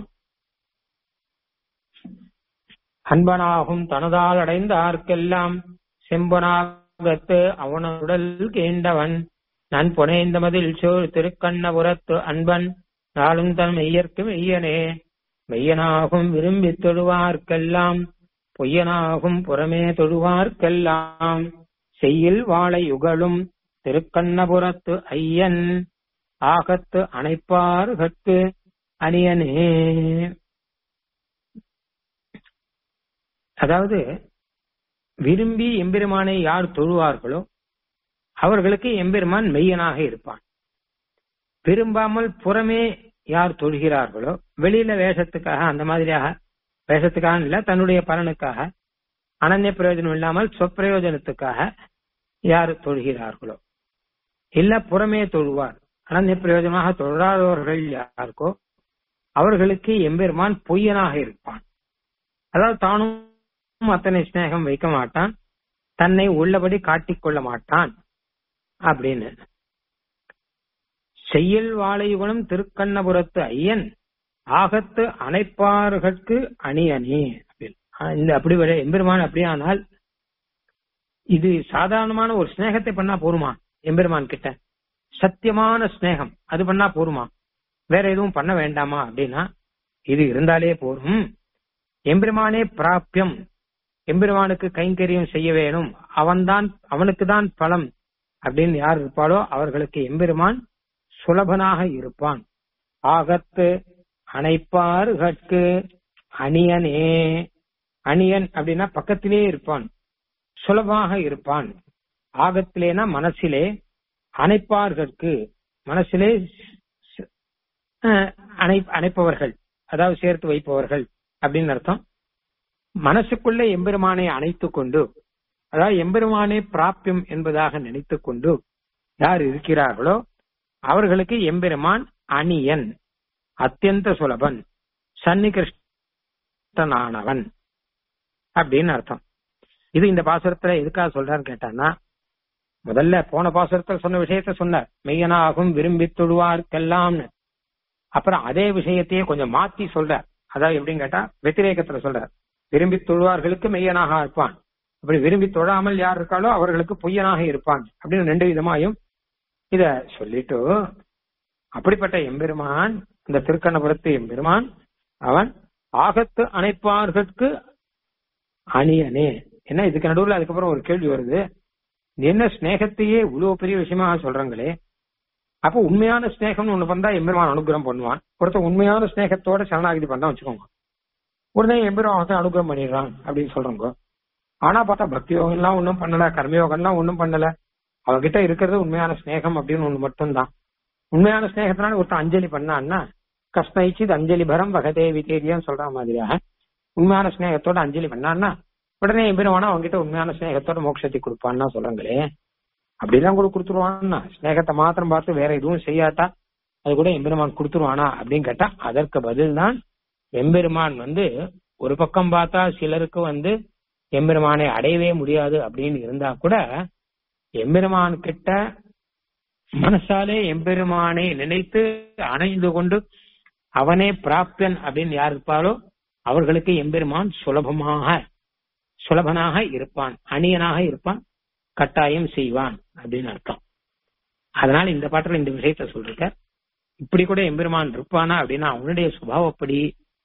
A: அன்பனாகும் தனதால் அடைந்த ஆர்க்கெல்லாம் செம்பனாகத்து அவனுடல் கேண்டவன் நான் புனைந்த மதில் சோழ் திருக்கண்ணபுரத்து அன்பன் நாளும் தன் மெய்யற்கு மெய்யனே மெய்யனாகும் விரும்பி தொழுவார்க்கெல்லாம் பொய்யனாகும் புறமே தொழுவார்க்கெல்லாம் செய்யில் வாழை யுகழும் திருக்கண்ணபுரத்து ஐயன் ஆகத்து அணைப்பார்கற்கு அணியனே அதாவது விரும்பி எம்பெருமானை யார் தொழுவார்களோ அவர்களுக்கு எம்பெருமான் மெய்யனாக இருப்பான் விரும்பாமல் புறமே யார் தொழுகிறார்களோ வெளியில வேஷத்துக்காக அந்த மாதிரியாக வேஷத்துக்காக இல்ல தன்னுடைய பலனுக்காக அனன்ய பிரயோஜனம் இல்லாமல் சொப்பிரயோஜனத்துக்காக யார் தொழுகிறார்களோ இல்ல புறமே தொழுவார் அனன்ய பிரயோஜனமாக தொழாதவர்கள் யாருக்கோ அவர்களுக்கு எம்பெருமான் பொய்யனாக இருப்பான் அதாவது தானும் அத்தனை சிநேகம் வைக்க மாட்டான் தன்னை உள்ளபடி காட்டிக்கொள்ள மாட்டான் அப்படின்னு செய்யல் வாழைகுணம் திருக்கண்ணபுரத்து ஐயன் ஆகத்து அணைப்பார்களுக்கு அணி அணி இந்த அப்படி வர எம்பெருமான் அப்படியானால் இது சாதாரணமான ஒரு ஸ்நேகத்தை பண்ணா போருமா எம்பெருமான் கிட்ட சத்தியமான ஸ்நேகம் அது பண்ணா போருமா வேற எதுவும் பண்ண வேண்டாமா அப்படின்னா இது இருந்தாலே போரும் எம்பெருமானே பிராப்பியம் எம்பெருமானுக்கு கைங்கரியம் செய்ய வேணும் அவன்தான் அவனுக்கு தான் பலம் அப்படின்னு யார் இருப்பாளோ அவர்களுக்கு எம்பெருமான் சுலபனாக இருப்பான் ஆகத்து அணைப்பார்கட்கு அணியனே அணியன் அப்படின்னா பக்கத்திலே இருப்பான் சுலபமாக இருப்பான் ஆகத்திலேனா மனசிலே அணைப்பார்கட்கு மனசிலே அணை அணைப்பவர்கள் அதாவது சேர்த்து வைப்பவர்கள் அப்படின்னு அர்த்தம் மனசுக்குள்ள எம்பெருமானை அணைத்துக் கொண்டு அதாவது எம்பெருமானே பிராப்பியம் என்பதாக நினைத்துக் கொண்டு யார் இருக்கிறார்களோ அவர்களுக்கு எம்பெருமான் அணியன் அத்தியந்த சுலபன் சன்னிகிருஷ்டனானவன் அப்படின்னு அர்த்தம் இது இந்த பாசுரத்துல எதுக்காக சொல்றான்னு கேட்டான்னா முதல்ல போன பாசுரத்தில் சொன்ன விஷயத்த சொன்னார் மெய்யனாகும் விரும்பி தொழுவார்க்கெல்லாம்னு அப்புறம் அதே விஷயத்தையே கொஞ்சம் மாத்தி சொல்றார் அதாவது எப்படின்னு கேட்டா வெத்திரேகத்துல சொல்றார் விரும்பி தொழுவார்களுக்கு மெய்யனாக இருப்பான் அப்படி விரும்பி தொழாமல் யார் இருக்காளோ அவர்களுக்கு பொய்யனாக இருப்பான் அப்படின்னு ரெண்டு விதமாயும் இத சொல்லிட்டு அப்படிப்பட்ட எம்பெருமான் இந்த திருக்கண்ணபுரத்து எம்பெருமான் அவன் ஆகத்து அணைப்பார்களுக்கு அணியனே என்ன இதுக்கு நடுவுல அதுக்கப்புறம் ஒரு கேள்வி வருது என்ன ஸ்நேகத்தையே இவ்வளவு பெரிய விஷயமாக சொல்றாங்களே அப்ப உண்மையான ஸ்நேகம்னு ஒண்ணு பண்ணா எம்பெருமான் அனுகிரகம் பண்ணுவான் ஒருத்தர் உண்மையான ஸ்நேகத்தோட சரணாகிதி பண்ணா வச்சுக்கோங்க உடனே எம்பெருமான் வந்து அனுகிரகம் பண்ணிடுறான் அப்படின்னு சொல்றாங்க ஆனா பார்த்தா பக்தி யோகம் எல்லாம் ஒன்னும் பண்ணல கர்மயோகம் எல்லாம் ஒன்னும் பண்ணல அவகிட்ட இருக்கிறது உண்மையான ஸ்நேகம் அப்படின்னு ஒண்ணு மட்டும்தான் உண்மையான ஸ்நேகத்தினால ஒருத்தன் அஞ்சலி பண்ணான்னா கஷ்ணிச்சித் அஞ்சலி பரம் வகதே விதேரியான்னு சொல்ற மாதிரியாக உண்மையான ஸ்நேகத்தோட அஞ்சலி பண்ணான்னா உடனே எம்பெருமானா அவங்ககிட்ட உண்மையான ஸ்நேகத்தோட மோட்சத்தை கொடுப்பான்னா சொல்றாங்களே அப்படிலாம் கூட கொடுத்துருவான்னா ஸ்நேகத்தை மாத்திரம் பார்த்து வேற எதுவும் செய்யாட்டா அது கூட எம்பெருமான் கொடுத்துருவானா அப்படின்னு கேட்டா அதற்கு பதில் தான் எம்பெருமான் வந்து ஒரு பக்கம் பார்த்தா சிலருக்கு வந்து எம்பெருமானை அடையவே முடியாது அப்படின்னு இருந்தா கூட எம்பெருமான் கிட்ட மனசாலே எம்பெருமானை நினைத்து அணைந்து கொண்டு அவனே பிராப்தன் அப்படின்னு யார் இருப்பாரோ அவர்களுக்கு எம்பெருமான் சுலபமாக சுலபனாக இருப்பான் அணியனாக இருப்பான் கட்டாயம் செய்வான் அப்படின்னு அர்த்தம் அதனால இந்த பாட்டுல இந்த விஷயத்த சொல்லிருக்க இப்படி கூட எம்பெருமான் இருப்பானா அப்படின்னா அவனுடைய சுபாவப்படி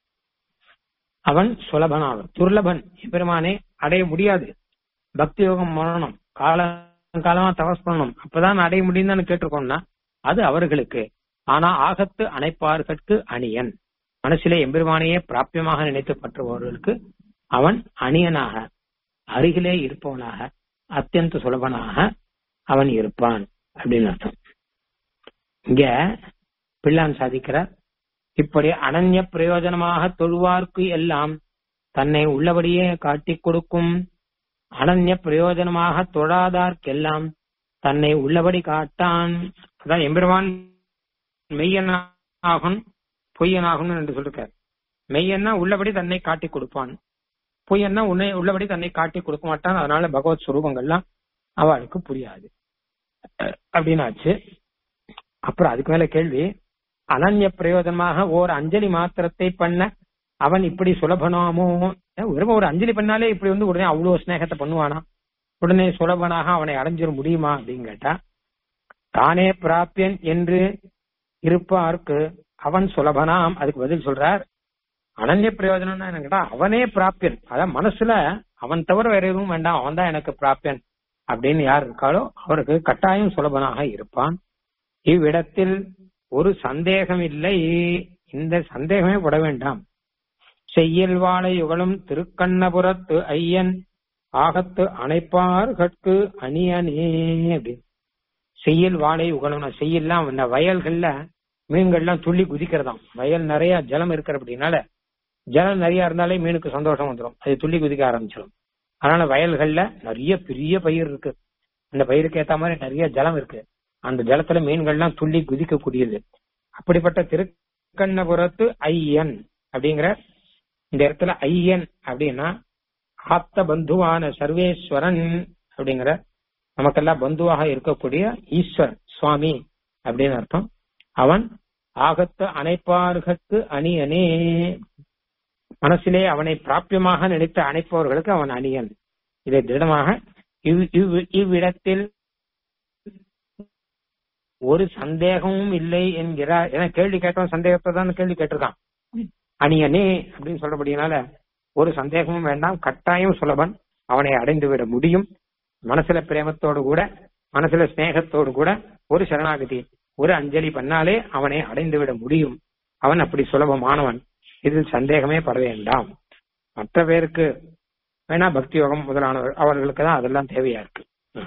A: அவன் சுலபனாவன் துர்லபன் எம்பெருமானே அடைய முடியாது பக்தி யோகம் மரணம் கால காலமா தபஸ் பண்ணணும் அப்பதான் அடைய முடியும் கேட்டிருக்கோம்னா அது அவர்களுக்கு ஆனா ஆகத்து அணைப்பார்கட்கு அணியன் மனசிலே எம்பெருமானையே பிராபியமாக நினைத்து பற்றுபவர்களுக்கு அவன் அணியனாக அருகிலே இருப்பவனாக அத்தியந்த சுலபனாக அவன் இருப்பான் அப்படின்னு அர்த்தம் இங்க பிள்ளான் சாதிக்கிறார் இப்படி அனன்ய பிரயோஜனமாக தொழுவார்க்கு எல்லாம் தன்னை உள்ளபடியே காட்டிக் கொடுக்கும் அனன்ய பிரயோஜனமாக தொழாதார்க்கெல்லாம் தன்னை உள்ளபடி காட்டான் அதான் எம்பெருமான் மெய்யனாகும் பொய்யனாகும் என்று சொல்லிருக்கார் மெய்யன்னா உள்ளபடி தன்னை காட்டி கொடுப்பான் பொய்யன்னா உன்னை உள்ளபடி தன்னை காட்டி கொடுக்க மாட்டான் அதனால பகவத் சுரூபங்கள்லாம் அவளுக்கு புரியாது அப்படின்னாச்சு அப்புறம் அதுக்கு மேல கேள்வி அனன்ய பிரயோஜனமாக ஓர் அஞ்சலி மாத்திரத்தை பண்ண அவன் இப்படி சுலபனாமோ வெறும் ஒரு அஞ்சலி பண்ணாலே இப்படி வந்து உடனே அவ்வளவு ஸ்நேகத்தை பண்ணுவானா உடனே சுலபனாக அவனை அடைஞ்சிட முடியுமா அப்படின்னு கேட்டா தானே பிராப்பியன் என்று இருப்பார்க்கு அவன் சுலபனாம் அதுக்கு பதில் சொல்றார் அனன்ய பிரயோஜனம்னா என்ன கேட்டா அவனே பிராப்பியன் அதான் மனசுல அவன் தவிர வேற எதுவும் வேண்டாம் அவன் தான் எனக்கு பிராப்பியன் அப்படின்னு யார் இருக்காளோ அவருக்கு கட்டாயம் சுலபனாக இருப்பான் இவ்விடத்தில் ஒரு சந்தேகம் இல்லை இந்த சந்தேகமே பட வேண்டாம் செய்யல் வாழை யுகழும் திருக்கண்ணபுரத்து ஐயன் ஆகத்து அணைப்பார்கட்கு அணியனே அப்படின்னு செய்யல் வாழை உகழும் செய்யல்லாம் இந்த வயல்கள்ல மீன்கள்லாம் துள்ளி குதிக்கிறதாம் வயல் நிறைய ஜலம் இருக்கிற அப்படின்னால ஜலம் நிறைய இருந்தாலே மீனுக்கு சந்தோஷம் வந்துடும் அது துள்ளி குதிக்க ஆரம்பிச்சிடும் அதனால வயல்கள்ல நிறைய பெரிய பயிர் இருக்கு அந்த பயிருக்கு ஏத்த மாதிரி நிறைய ஜலம் இருக்கு அந்த ஜலத்துல மீன்கள்லாம் துள்ளி குதிக்கக்கூடியது அப்படிப்பட்ட திருக்கண்ணபுரத்து ஐயன் அப்படிங்கிற இந்த இடத்துல ஐயன் அப்படின்னா ஆப்த பந்துவான சர்வேஸ்வரன் அப்படிங்கிற நமக்கெல்லாம் பந்துவாக இருக்கக்கூடிய ஈஸ்வர் சுவாமி அப்படின்னு அர்த்தம் அவன் ஆகத்த அணைப்பார்கற்கு அணியனே மனசிலே அவனை பிராபியமாக நினைத்து அணைப்பவர்களுக்கு அவன் அணியன் இதை திருடமாக இவ் இவ் இவ்விடத்தில் ஒரு சந்தேகமும் இல்லை என்கிறார் ஏன்னா கேள்வி கேட்டவன் சந்தேகத்தை தான் கேள்வி கேட்டிருக்கான் அணியனே அப்படின்னு சொல்றபடினால ஒரு சந்தேகமும் வேண்டாம் கட்டாயம் சுலபன் அவனை அடைந்து விட முடியும் மனசுல பிரேமத்தோடு கூட மனசுல ஸ்நேகத்தோடு கூட ஒரு சரணாகதி ஒரு அஞ்சலி பண்ணாலே அவனை அடைந்து விட முடியும் அவன் அப்படி சுலபமானவன் இதில் சந்தேகமே பட வேண்டாம் மற்ற பேருக்கு வேணா பக்தி யோகம் முதலானவர் அவர்களுக்கு தான் அதெல்லாம் தேவையா இருக்கு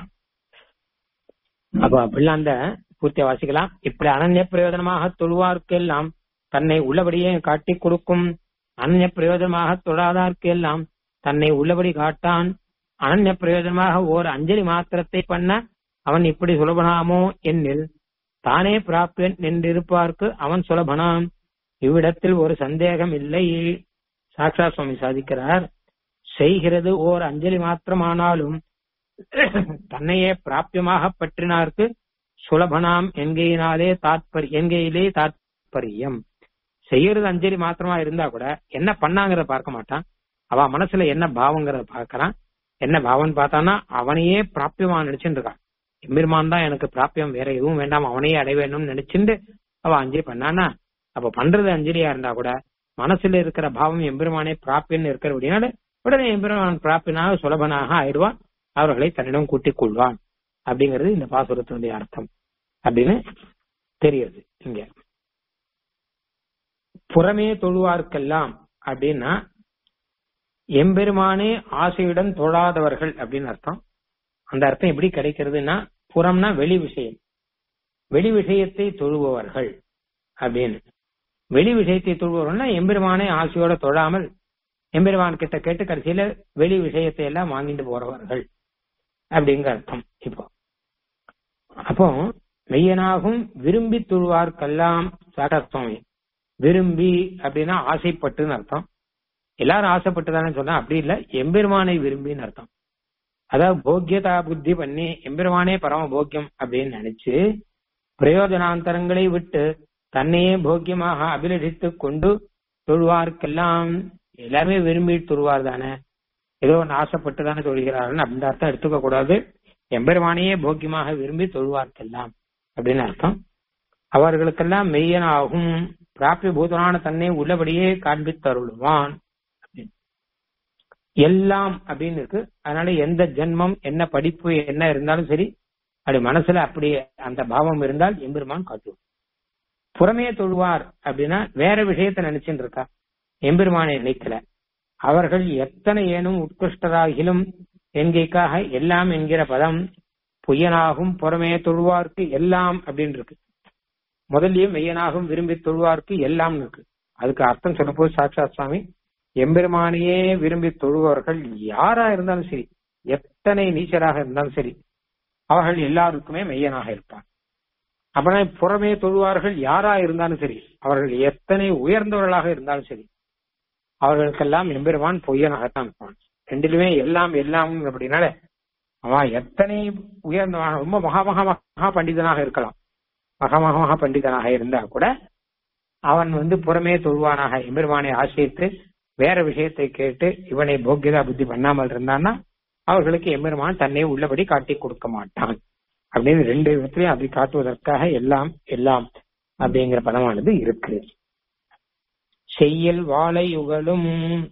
A: அப்ப அப்படிலாம் அந்த பூர்த்திய வாசிக்கலாம் இப்படி அனன்ய பிரயோஜனமாக தொழுவார்க்கெல்லாம் தன்னை உள்ளபடியே காட்டி கொடுக்கும் அனன்ய பிரயோஜனமாக தொழாதார்க்கு எல்லாம் தன்னை உள்ளபடி காட்டான் அனன்ய பிரயோஜனமாக ஓர் அஞ்சலி மாத்திரத்தை பண்ண அவன் இப்படி சுலபனாமோ என்னில் தானே பிராப்பியன் என்றிருப்பார்க்கு அவன் சுலபனாம் இவ்விடத்தில் ஒரு சந்தேகம் இல்லை சாக்ஷா சுவாமி சாதிக்கிறார் செய்கிறது ஓர் அஞ்சலி மாத்திரமானாலும் தன்னையே பிராப்பியமாக பற்றினார்க்கு சுலபனாம் என்கையினாலே தாத்பரி என்கையிலே தாத்பரியம் செய்யறது அஞ்சலி மாத்திரமா இருந்தா கூட என்ன பண்ணாங்கிறத பார்க்க மாட்டான் அவ மனசுல என்ன பாவங்கிறத பார்க்கறான் என்ன பாவம் பார்த்தானா அவனையே பிராப்பியமா நினைச்சுட்டு இருக்கான் எம்பெருமான் தான் எனக்கு பிராப்பியம் வேற எதுவும் வேண்டாம் அவனையே அடைய வேணும்னு நினைச்சுட்டு அவ அஞ்சலி பண்ணானா அப்ப பண்றது அஞ்சலியா இருந்தா கூட மனசுல இருக்கிற பாவம் எம்பெருமானே பிராப்பியன்னு இருக்கிறபடினால உடனே எம்பெருமான் பிராப்பியனாக சுலபனாக ஆயிடுவான் அவர்களை தன்னிடம் கூட்டிக் கொள்வான் அப்படிங்கிறது இந்த பாசுரத்தினுடைய அர்த்தம் அப்படின்னு தெரியுது இங்க புறமே தொழுவார்க்கெல்லாம் அப்படின்னா எம்பெருமானே ஆசையுடன் தொழாதவர்கள் அப்படின்னு அர்த்தம் அந்த அர்த்தம் எப்படி கிடைக்கிறதுனா புறம்னா வெளி விஷயம் வெளி விஷயத்தை தொழுபவர்கள் அப்படின்னு வெளி விஷயத்தை தொழுபவர்கள்னா எம்பெருமானே ஆசையோட தொழாமல் எம்பெருமான் கிட்ட கேட்டு கடைசியில வெளி விஷயத்தை எல்லாம் வாங்கிட்டு போறவர்கள் அப்படிங்கிற அர்த்தம் இப்போ அப்போ மெய்யனாகும் விரும்பி தொழுவார்க்கெல்லாம் சாகஸ்வாமி விரும்பி அப்படின்னா ஆசைப்பட்டுன்னு அர்த்தம் எல்லாரும் ஆசைப்பட்டுதானே சொன்னா அப்படி இல்ல எம்பெருமானை விரும்பின்னு அர்த்தம் அதாவது போக்கியதா புத்தி பண்ணி எம்பெருமானே பரம போக்கியம் அப்படின்னு நினைச்சு பிரயோஜனாந்தரங்களை விட்டு தன்னையே போக்கியமாக அபிலஷித்து கொண்டு தொழுவார்க்கெல்லாம் எல்லாருமே விரும்பி தொழுவார் தானே ஏதோ ஒன்று ஆசைப்பட்டு தானே தொழுகிறார்கள் அப்படின்ற அர்த்தம் எடுத்துக்க கூடாது எம்பெருமானையே போக்கியமாக விரும்பி தொழுவார்க்கெல்லாம் அப்படின்னு அர்த்தம் அவர்களுக்கெல்லாம் மெய்யனாகும் பிராபிய பூதனான தன்னை உள்ளபடியே காண்பித்தருளுவான் எல்லாம் அப்படின்னு இருக்கு அதனால எந்த ஜென்மம் என்ன படிப்பு என்ன இருந்தாலும் சரி அப்படி மனசுல அப்படி அந்த பாவம் இருந்தால் எம்பெருமான் காட்டுவார் புறமே தொழுவார் அப்படின்னா வேற விஷயத்த நினைச்சுட்டு இருக்கா எம்பெருமானை நினைக்கல அவர்கள் எத்தனை ஏனும் உட்கிருஷ்டராகிலும் என்கைக்காக எல்லாம் என்கிற பதம் பொய்யனாகும் புறமே தொழுவார்க்கு எல்லாம் அப்படின்னு இருக்கு முதல்லயே மெய்யனாகும் விரும்பி தொழுவார்க்கு எல்லாம் இருக்கு அதுக்கு அர்த்தம் சொல்லப்போது சாட்சாத் சுவாமி எம்பெருமானையே விரும்பி தொழுபவர்கள் யாரா இருந்தாலும் சரி எத்தனை நீச்சராக இருந்தாலும் சரி அவர்கள் எல்லாருக்குமே மெய்யனாக இருப்பார் அப்படின்னா புறமே தொழுவார்கள் யாரா இருந்தாலும் சரி அவர்கள் எத்தனை உயர்ந்தவர்களாக இருந்தாலும் சரி அவர்களுக்கெல்லாம் எம்பெருமான் பொய்யனாகத்தான் இருப்பான் ரெண்டிலுமே எல்லாம் எல்லாம் அப்படின்னால அவன் எத்தனை உயர்ந்தவன் ரொம்ப மகா மகா மகா பண்டிதனாக இருக்கலாம் மகா மகா மகா பண்டிதனாக இருந்தா கூட அவன் வந்து புறமே தொழுவானாக எம்பெருமானை ஆசிரித்து வேற விஷயத்தை கேட்டு இவனை போக்கியதா புத்தி பண்ணாமல் இருந்தான்னா அவர்களுக்கு எம்பெருமான் தன்னை உள்ளபடி காட்டி கொடுக்க மாட்டான் அப்படின்னு ரெண்டு விதத்திலையும் அப்படி காட்டுவதற்காக எல்லாம் எல்லாம் அப்படிங்கிற பதமானது இருக்கு செய்யல் வாழை யுகலும்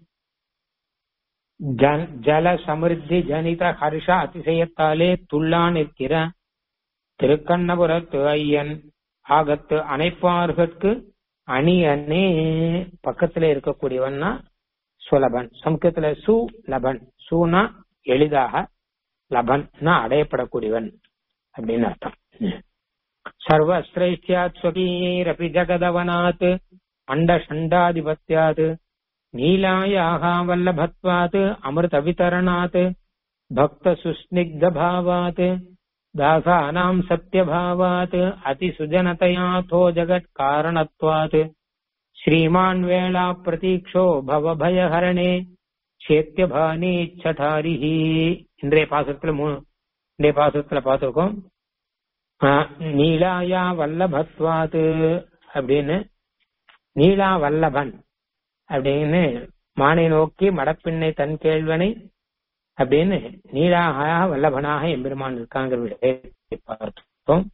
A: ஜல சமிருத்தி ஜனித ஹர்ஷ அதிசயத்தாலே துள்ளா நிற்கிற திருக்கண்ணபுரத்து ஐயன் ஆகத்து அணைப்பார்கற்கு அணி அணே பக்கத்துல இருக்கக்கூடியவன்னா சுலபன் சமுக்கத்துல சு லபன் சூனா எளிதாக லபன்னா அடையப்படக்கூடியவன் அப்படின்னு அர்த்தம் சர்வஸ்திரைஷ்யாத் ஸ்வகீரபி ஜகதவனாத் அண்ட ஷண்டாதிபத்தியாத் நீலாயாக வல்லபத்வாத் அமிர்த விதரணாத் பக்த சுஸ்னிக்த பாவாத் दासानाम् सत्यभावात् अतिसुजनतयाथो जगत्कारणत्वात् श्रीमान् वेळा प्रतीक्षो भवभयहरणे சேத்தியபானீச்சதாரிஹி இன்றைய பாசத்துல மூணு இன்றைய பாசத்துல பார்த்திருக்கோம் நீலாயா வல்லபத்வாது அப்படின்னு நீலா வல்லபன் அப்படின்னு மானை நோக்கி மடப்பிண்ணை தன் கேள்வனை அப்படின்னு நீலாக வல்லபனாக எம்பெருமான் இருக்காங்கிற விஷயத்தை பார்த்தோம்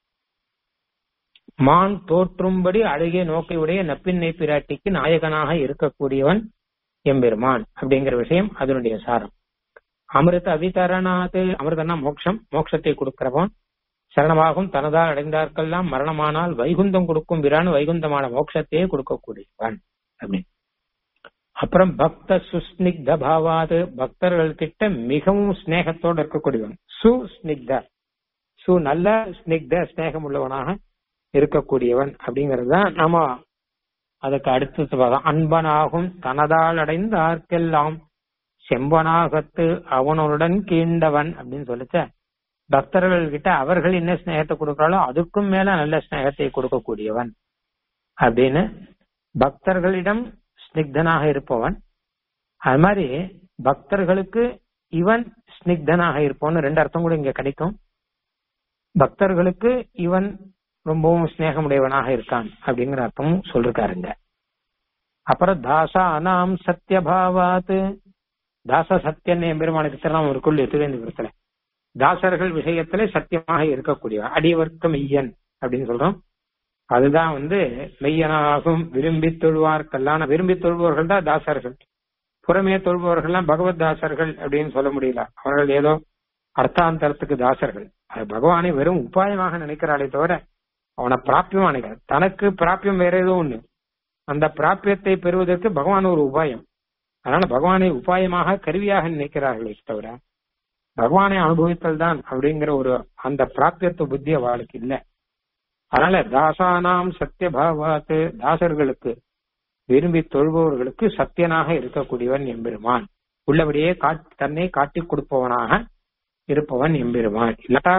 A: மான் தோற்றும்படி அழகிய நோக்கையுடைய நப்பின்னை பிராட்டிக்கு நாயகனாக இருக்கக்கூடியவன் எம்பெருமான் அப்படிங்கிற விஷயம் அதனுடைய சாரம் அமிர்த அவிதரணாது அமிர்தனா மோட்சம் மோட்சத்தை கொடுக்கிறவன் சரணமாகும் தனதால் அடைந்தார்க்கெல்லாம் மரணமானால் வைகுந்தம் கொடுக்கும் விரான் வைகுந்தமான மோட்சத்தையே கொடுக்கக்கூடியவன் அப்படின்னு அப்புறம் பக்த சுஸ்னிக்த பாவாது பக்தர்கள் கிட்ட மிகவும் ஸ்நேகத்தோடு இருக்கக்கூடியவன் சுஸ்னிக்த சு நல்ல ஸ்னிக்த ஸ்நேகம் உள்ளவனாக இருக்கக்கூடியவன் அப்படிங்கிறது தான் நாம அதுக்கு அடுத்தது பார்த்தோம் அன்பனாகும் தனதால் அடைந்த ஆர்க்கெல்லாம் செம்பனாகத்து அவனுடன் கீண்டவன் அப்படின்னு சொல்லிச்ச பக்தர்கள் கிட்ட அவர்கள் என்ன ஸ்நேகத்தை கொடுக்கிறாளோ அதுக்கும் மேல நல்ல ஸ்நேகத்தை கொடுக்கக்கூடியவன் அப்படின்னு பக்தர்களிடம் ஸ்னிக்தனாக இருப்பவன் அது மாதிரி பக்தர்களுக்கு இவன் ஸ்னிக்தனாக இருப்பவன் ரெண்டு அர்த்தம் கூட இங்க கிடைக்கும் பக்தர்களுக்கு இவன் ரொம்பவும் ஸ்நேகமுடையவனாக இருக்கான் அப்படிங்கிற அர்த்தமும் சொல்லிருக்காருங்க அப்புறம் தாசானாம் சத்தியபாவாத் தாச சத்தியன் எம்பெருமானுக்கு திருநாமம் இருக்குள்ள திருவேந்திபுரத்துல தாசர்கள் விஷயத்துல சத்தியமாக இருக்கக்கூடியவன் அடியவர்க்க மெய்யன் அப்படின்னு சொல்றோம் அதுதான் வந்து மெய்யனாகும் விரும்பி தொழுவார்க்கெல்லாம் விரும்பி தொழுபவர்கள் தான் தாசர்கள் புறமே தொழுபவர்கள்லாம் பகவத் தாசர்கள் அப்படின்னு சொல்ல முடியல அவர்கள் ஏதோ அர்த்தாந்தரத்துக்கு தாசர்கள் அது பகவானை வெறும் உபாயமாக நினைக்கிறாளே தவிர அவனை பிராப்பியமா நினைக்கிறார் தனக்கு பிராப்பியம் வேற ஏதோ ஒண்ணு அந்த பிராப்பியத்தை பெறுவதற்கு பகவான் ஒரு உபாயம் அதனால பகவானை உபாயமாக கருவியாக நினைக்கிறார்களே தவிர பகவானை அனுபவித்தல் தான் அப்படிங்கிற ஒரு அந்த பிராப்பியத்து புத்தி அவளுக்கு இல்லை அதனால தாசானாம் சத்தியபாவாத்து தாசர்களுக்கு விரும்பி தொழுபவர்களுக்கு சத்தியனாக இருக்கக்கூடியவன் எம்பெருமான் உள்ளபடியே தன்னை காட்டிக் கொடுப்பவனாக இருப்பவன் எம்பெருமான் இல்லாட்டா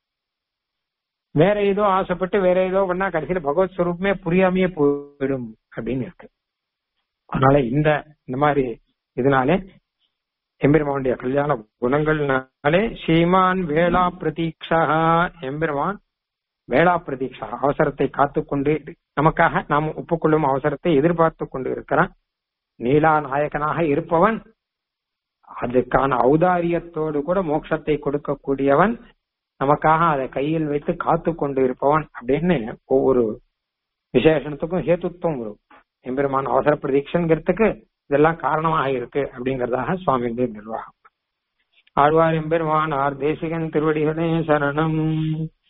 A: வேற ஏதோ ஆசைப்பட்டு வேற ஏதோ பண்ணா கடைசியில பகவத் ஸ்வரூபமே புரியாமையே போயிடும் அப்படின்னு இருக்கு அதனால இந்த இந்த மாதிரி இதனாலே எம்பெருமானுடைய கல்யாண குணங்கள்னாலே ஸ்ரீமான் வேளா பிரதீக்ஷா எம்பெருமான் வேளா பிரதீட்சா அவசரத்தை காத்துக்கொண்டு நமக்காக நாம் ஒப்புக்கொள்ளும் அவசரத்தை எதிர்பார்த்து கொண்டு இருக்கிறான் நீலா நாயகனாக இருப்பவன் அதுக்கான ஔதாரியத்தோடு கூட மோட்சத்தை கொடுக்கக்கூடியவன் நமக்காக அதை கையில் வைத்து காத்து கொண்டு இருப்பவன் அப்படின்னு ஒவ்வொரு விசேஷணத்துக்கும் ஹேத்துத்துவம் வரும் எம்பெருமான் அவசர பிரதீட்சங்கிறதுக்கு இதெல்லாம் காரணமாக இருக்கு அப்படிங்கறதாக சுவாமியுடைய நிர்வாகம் ஆழ்வார் எம்பெருமான் ஆர் தேசிகன் திருவடிகளே சரணம்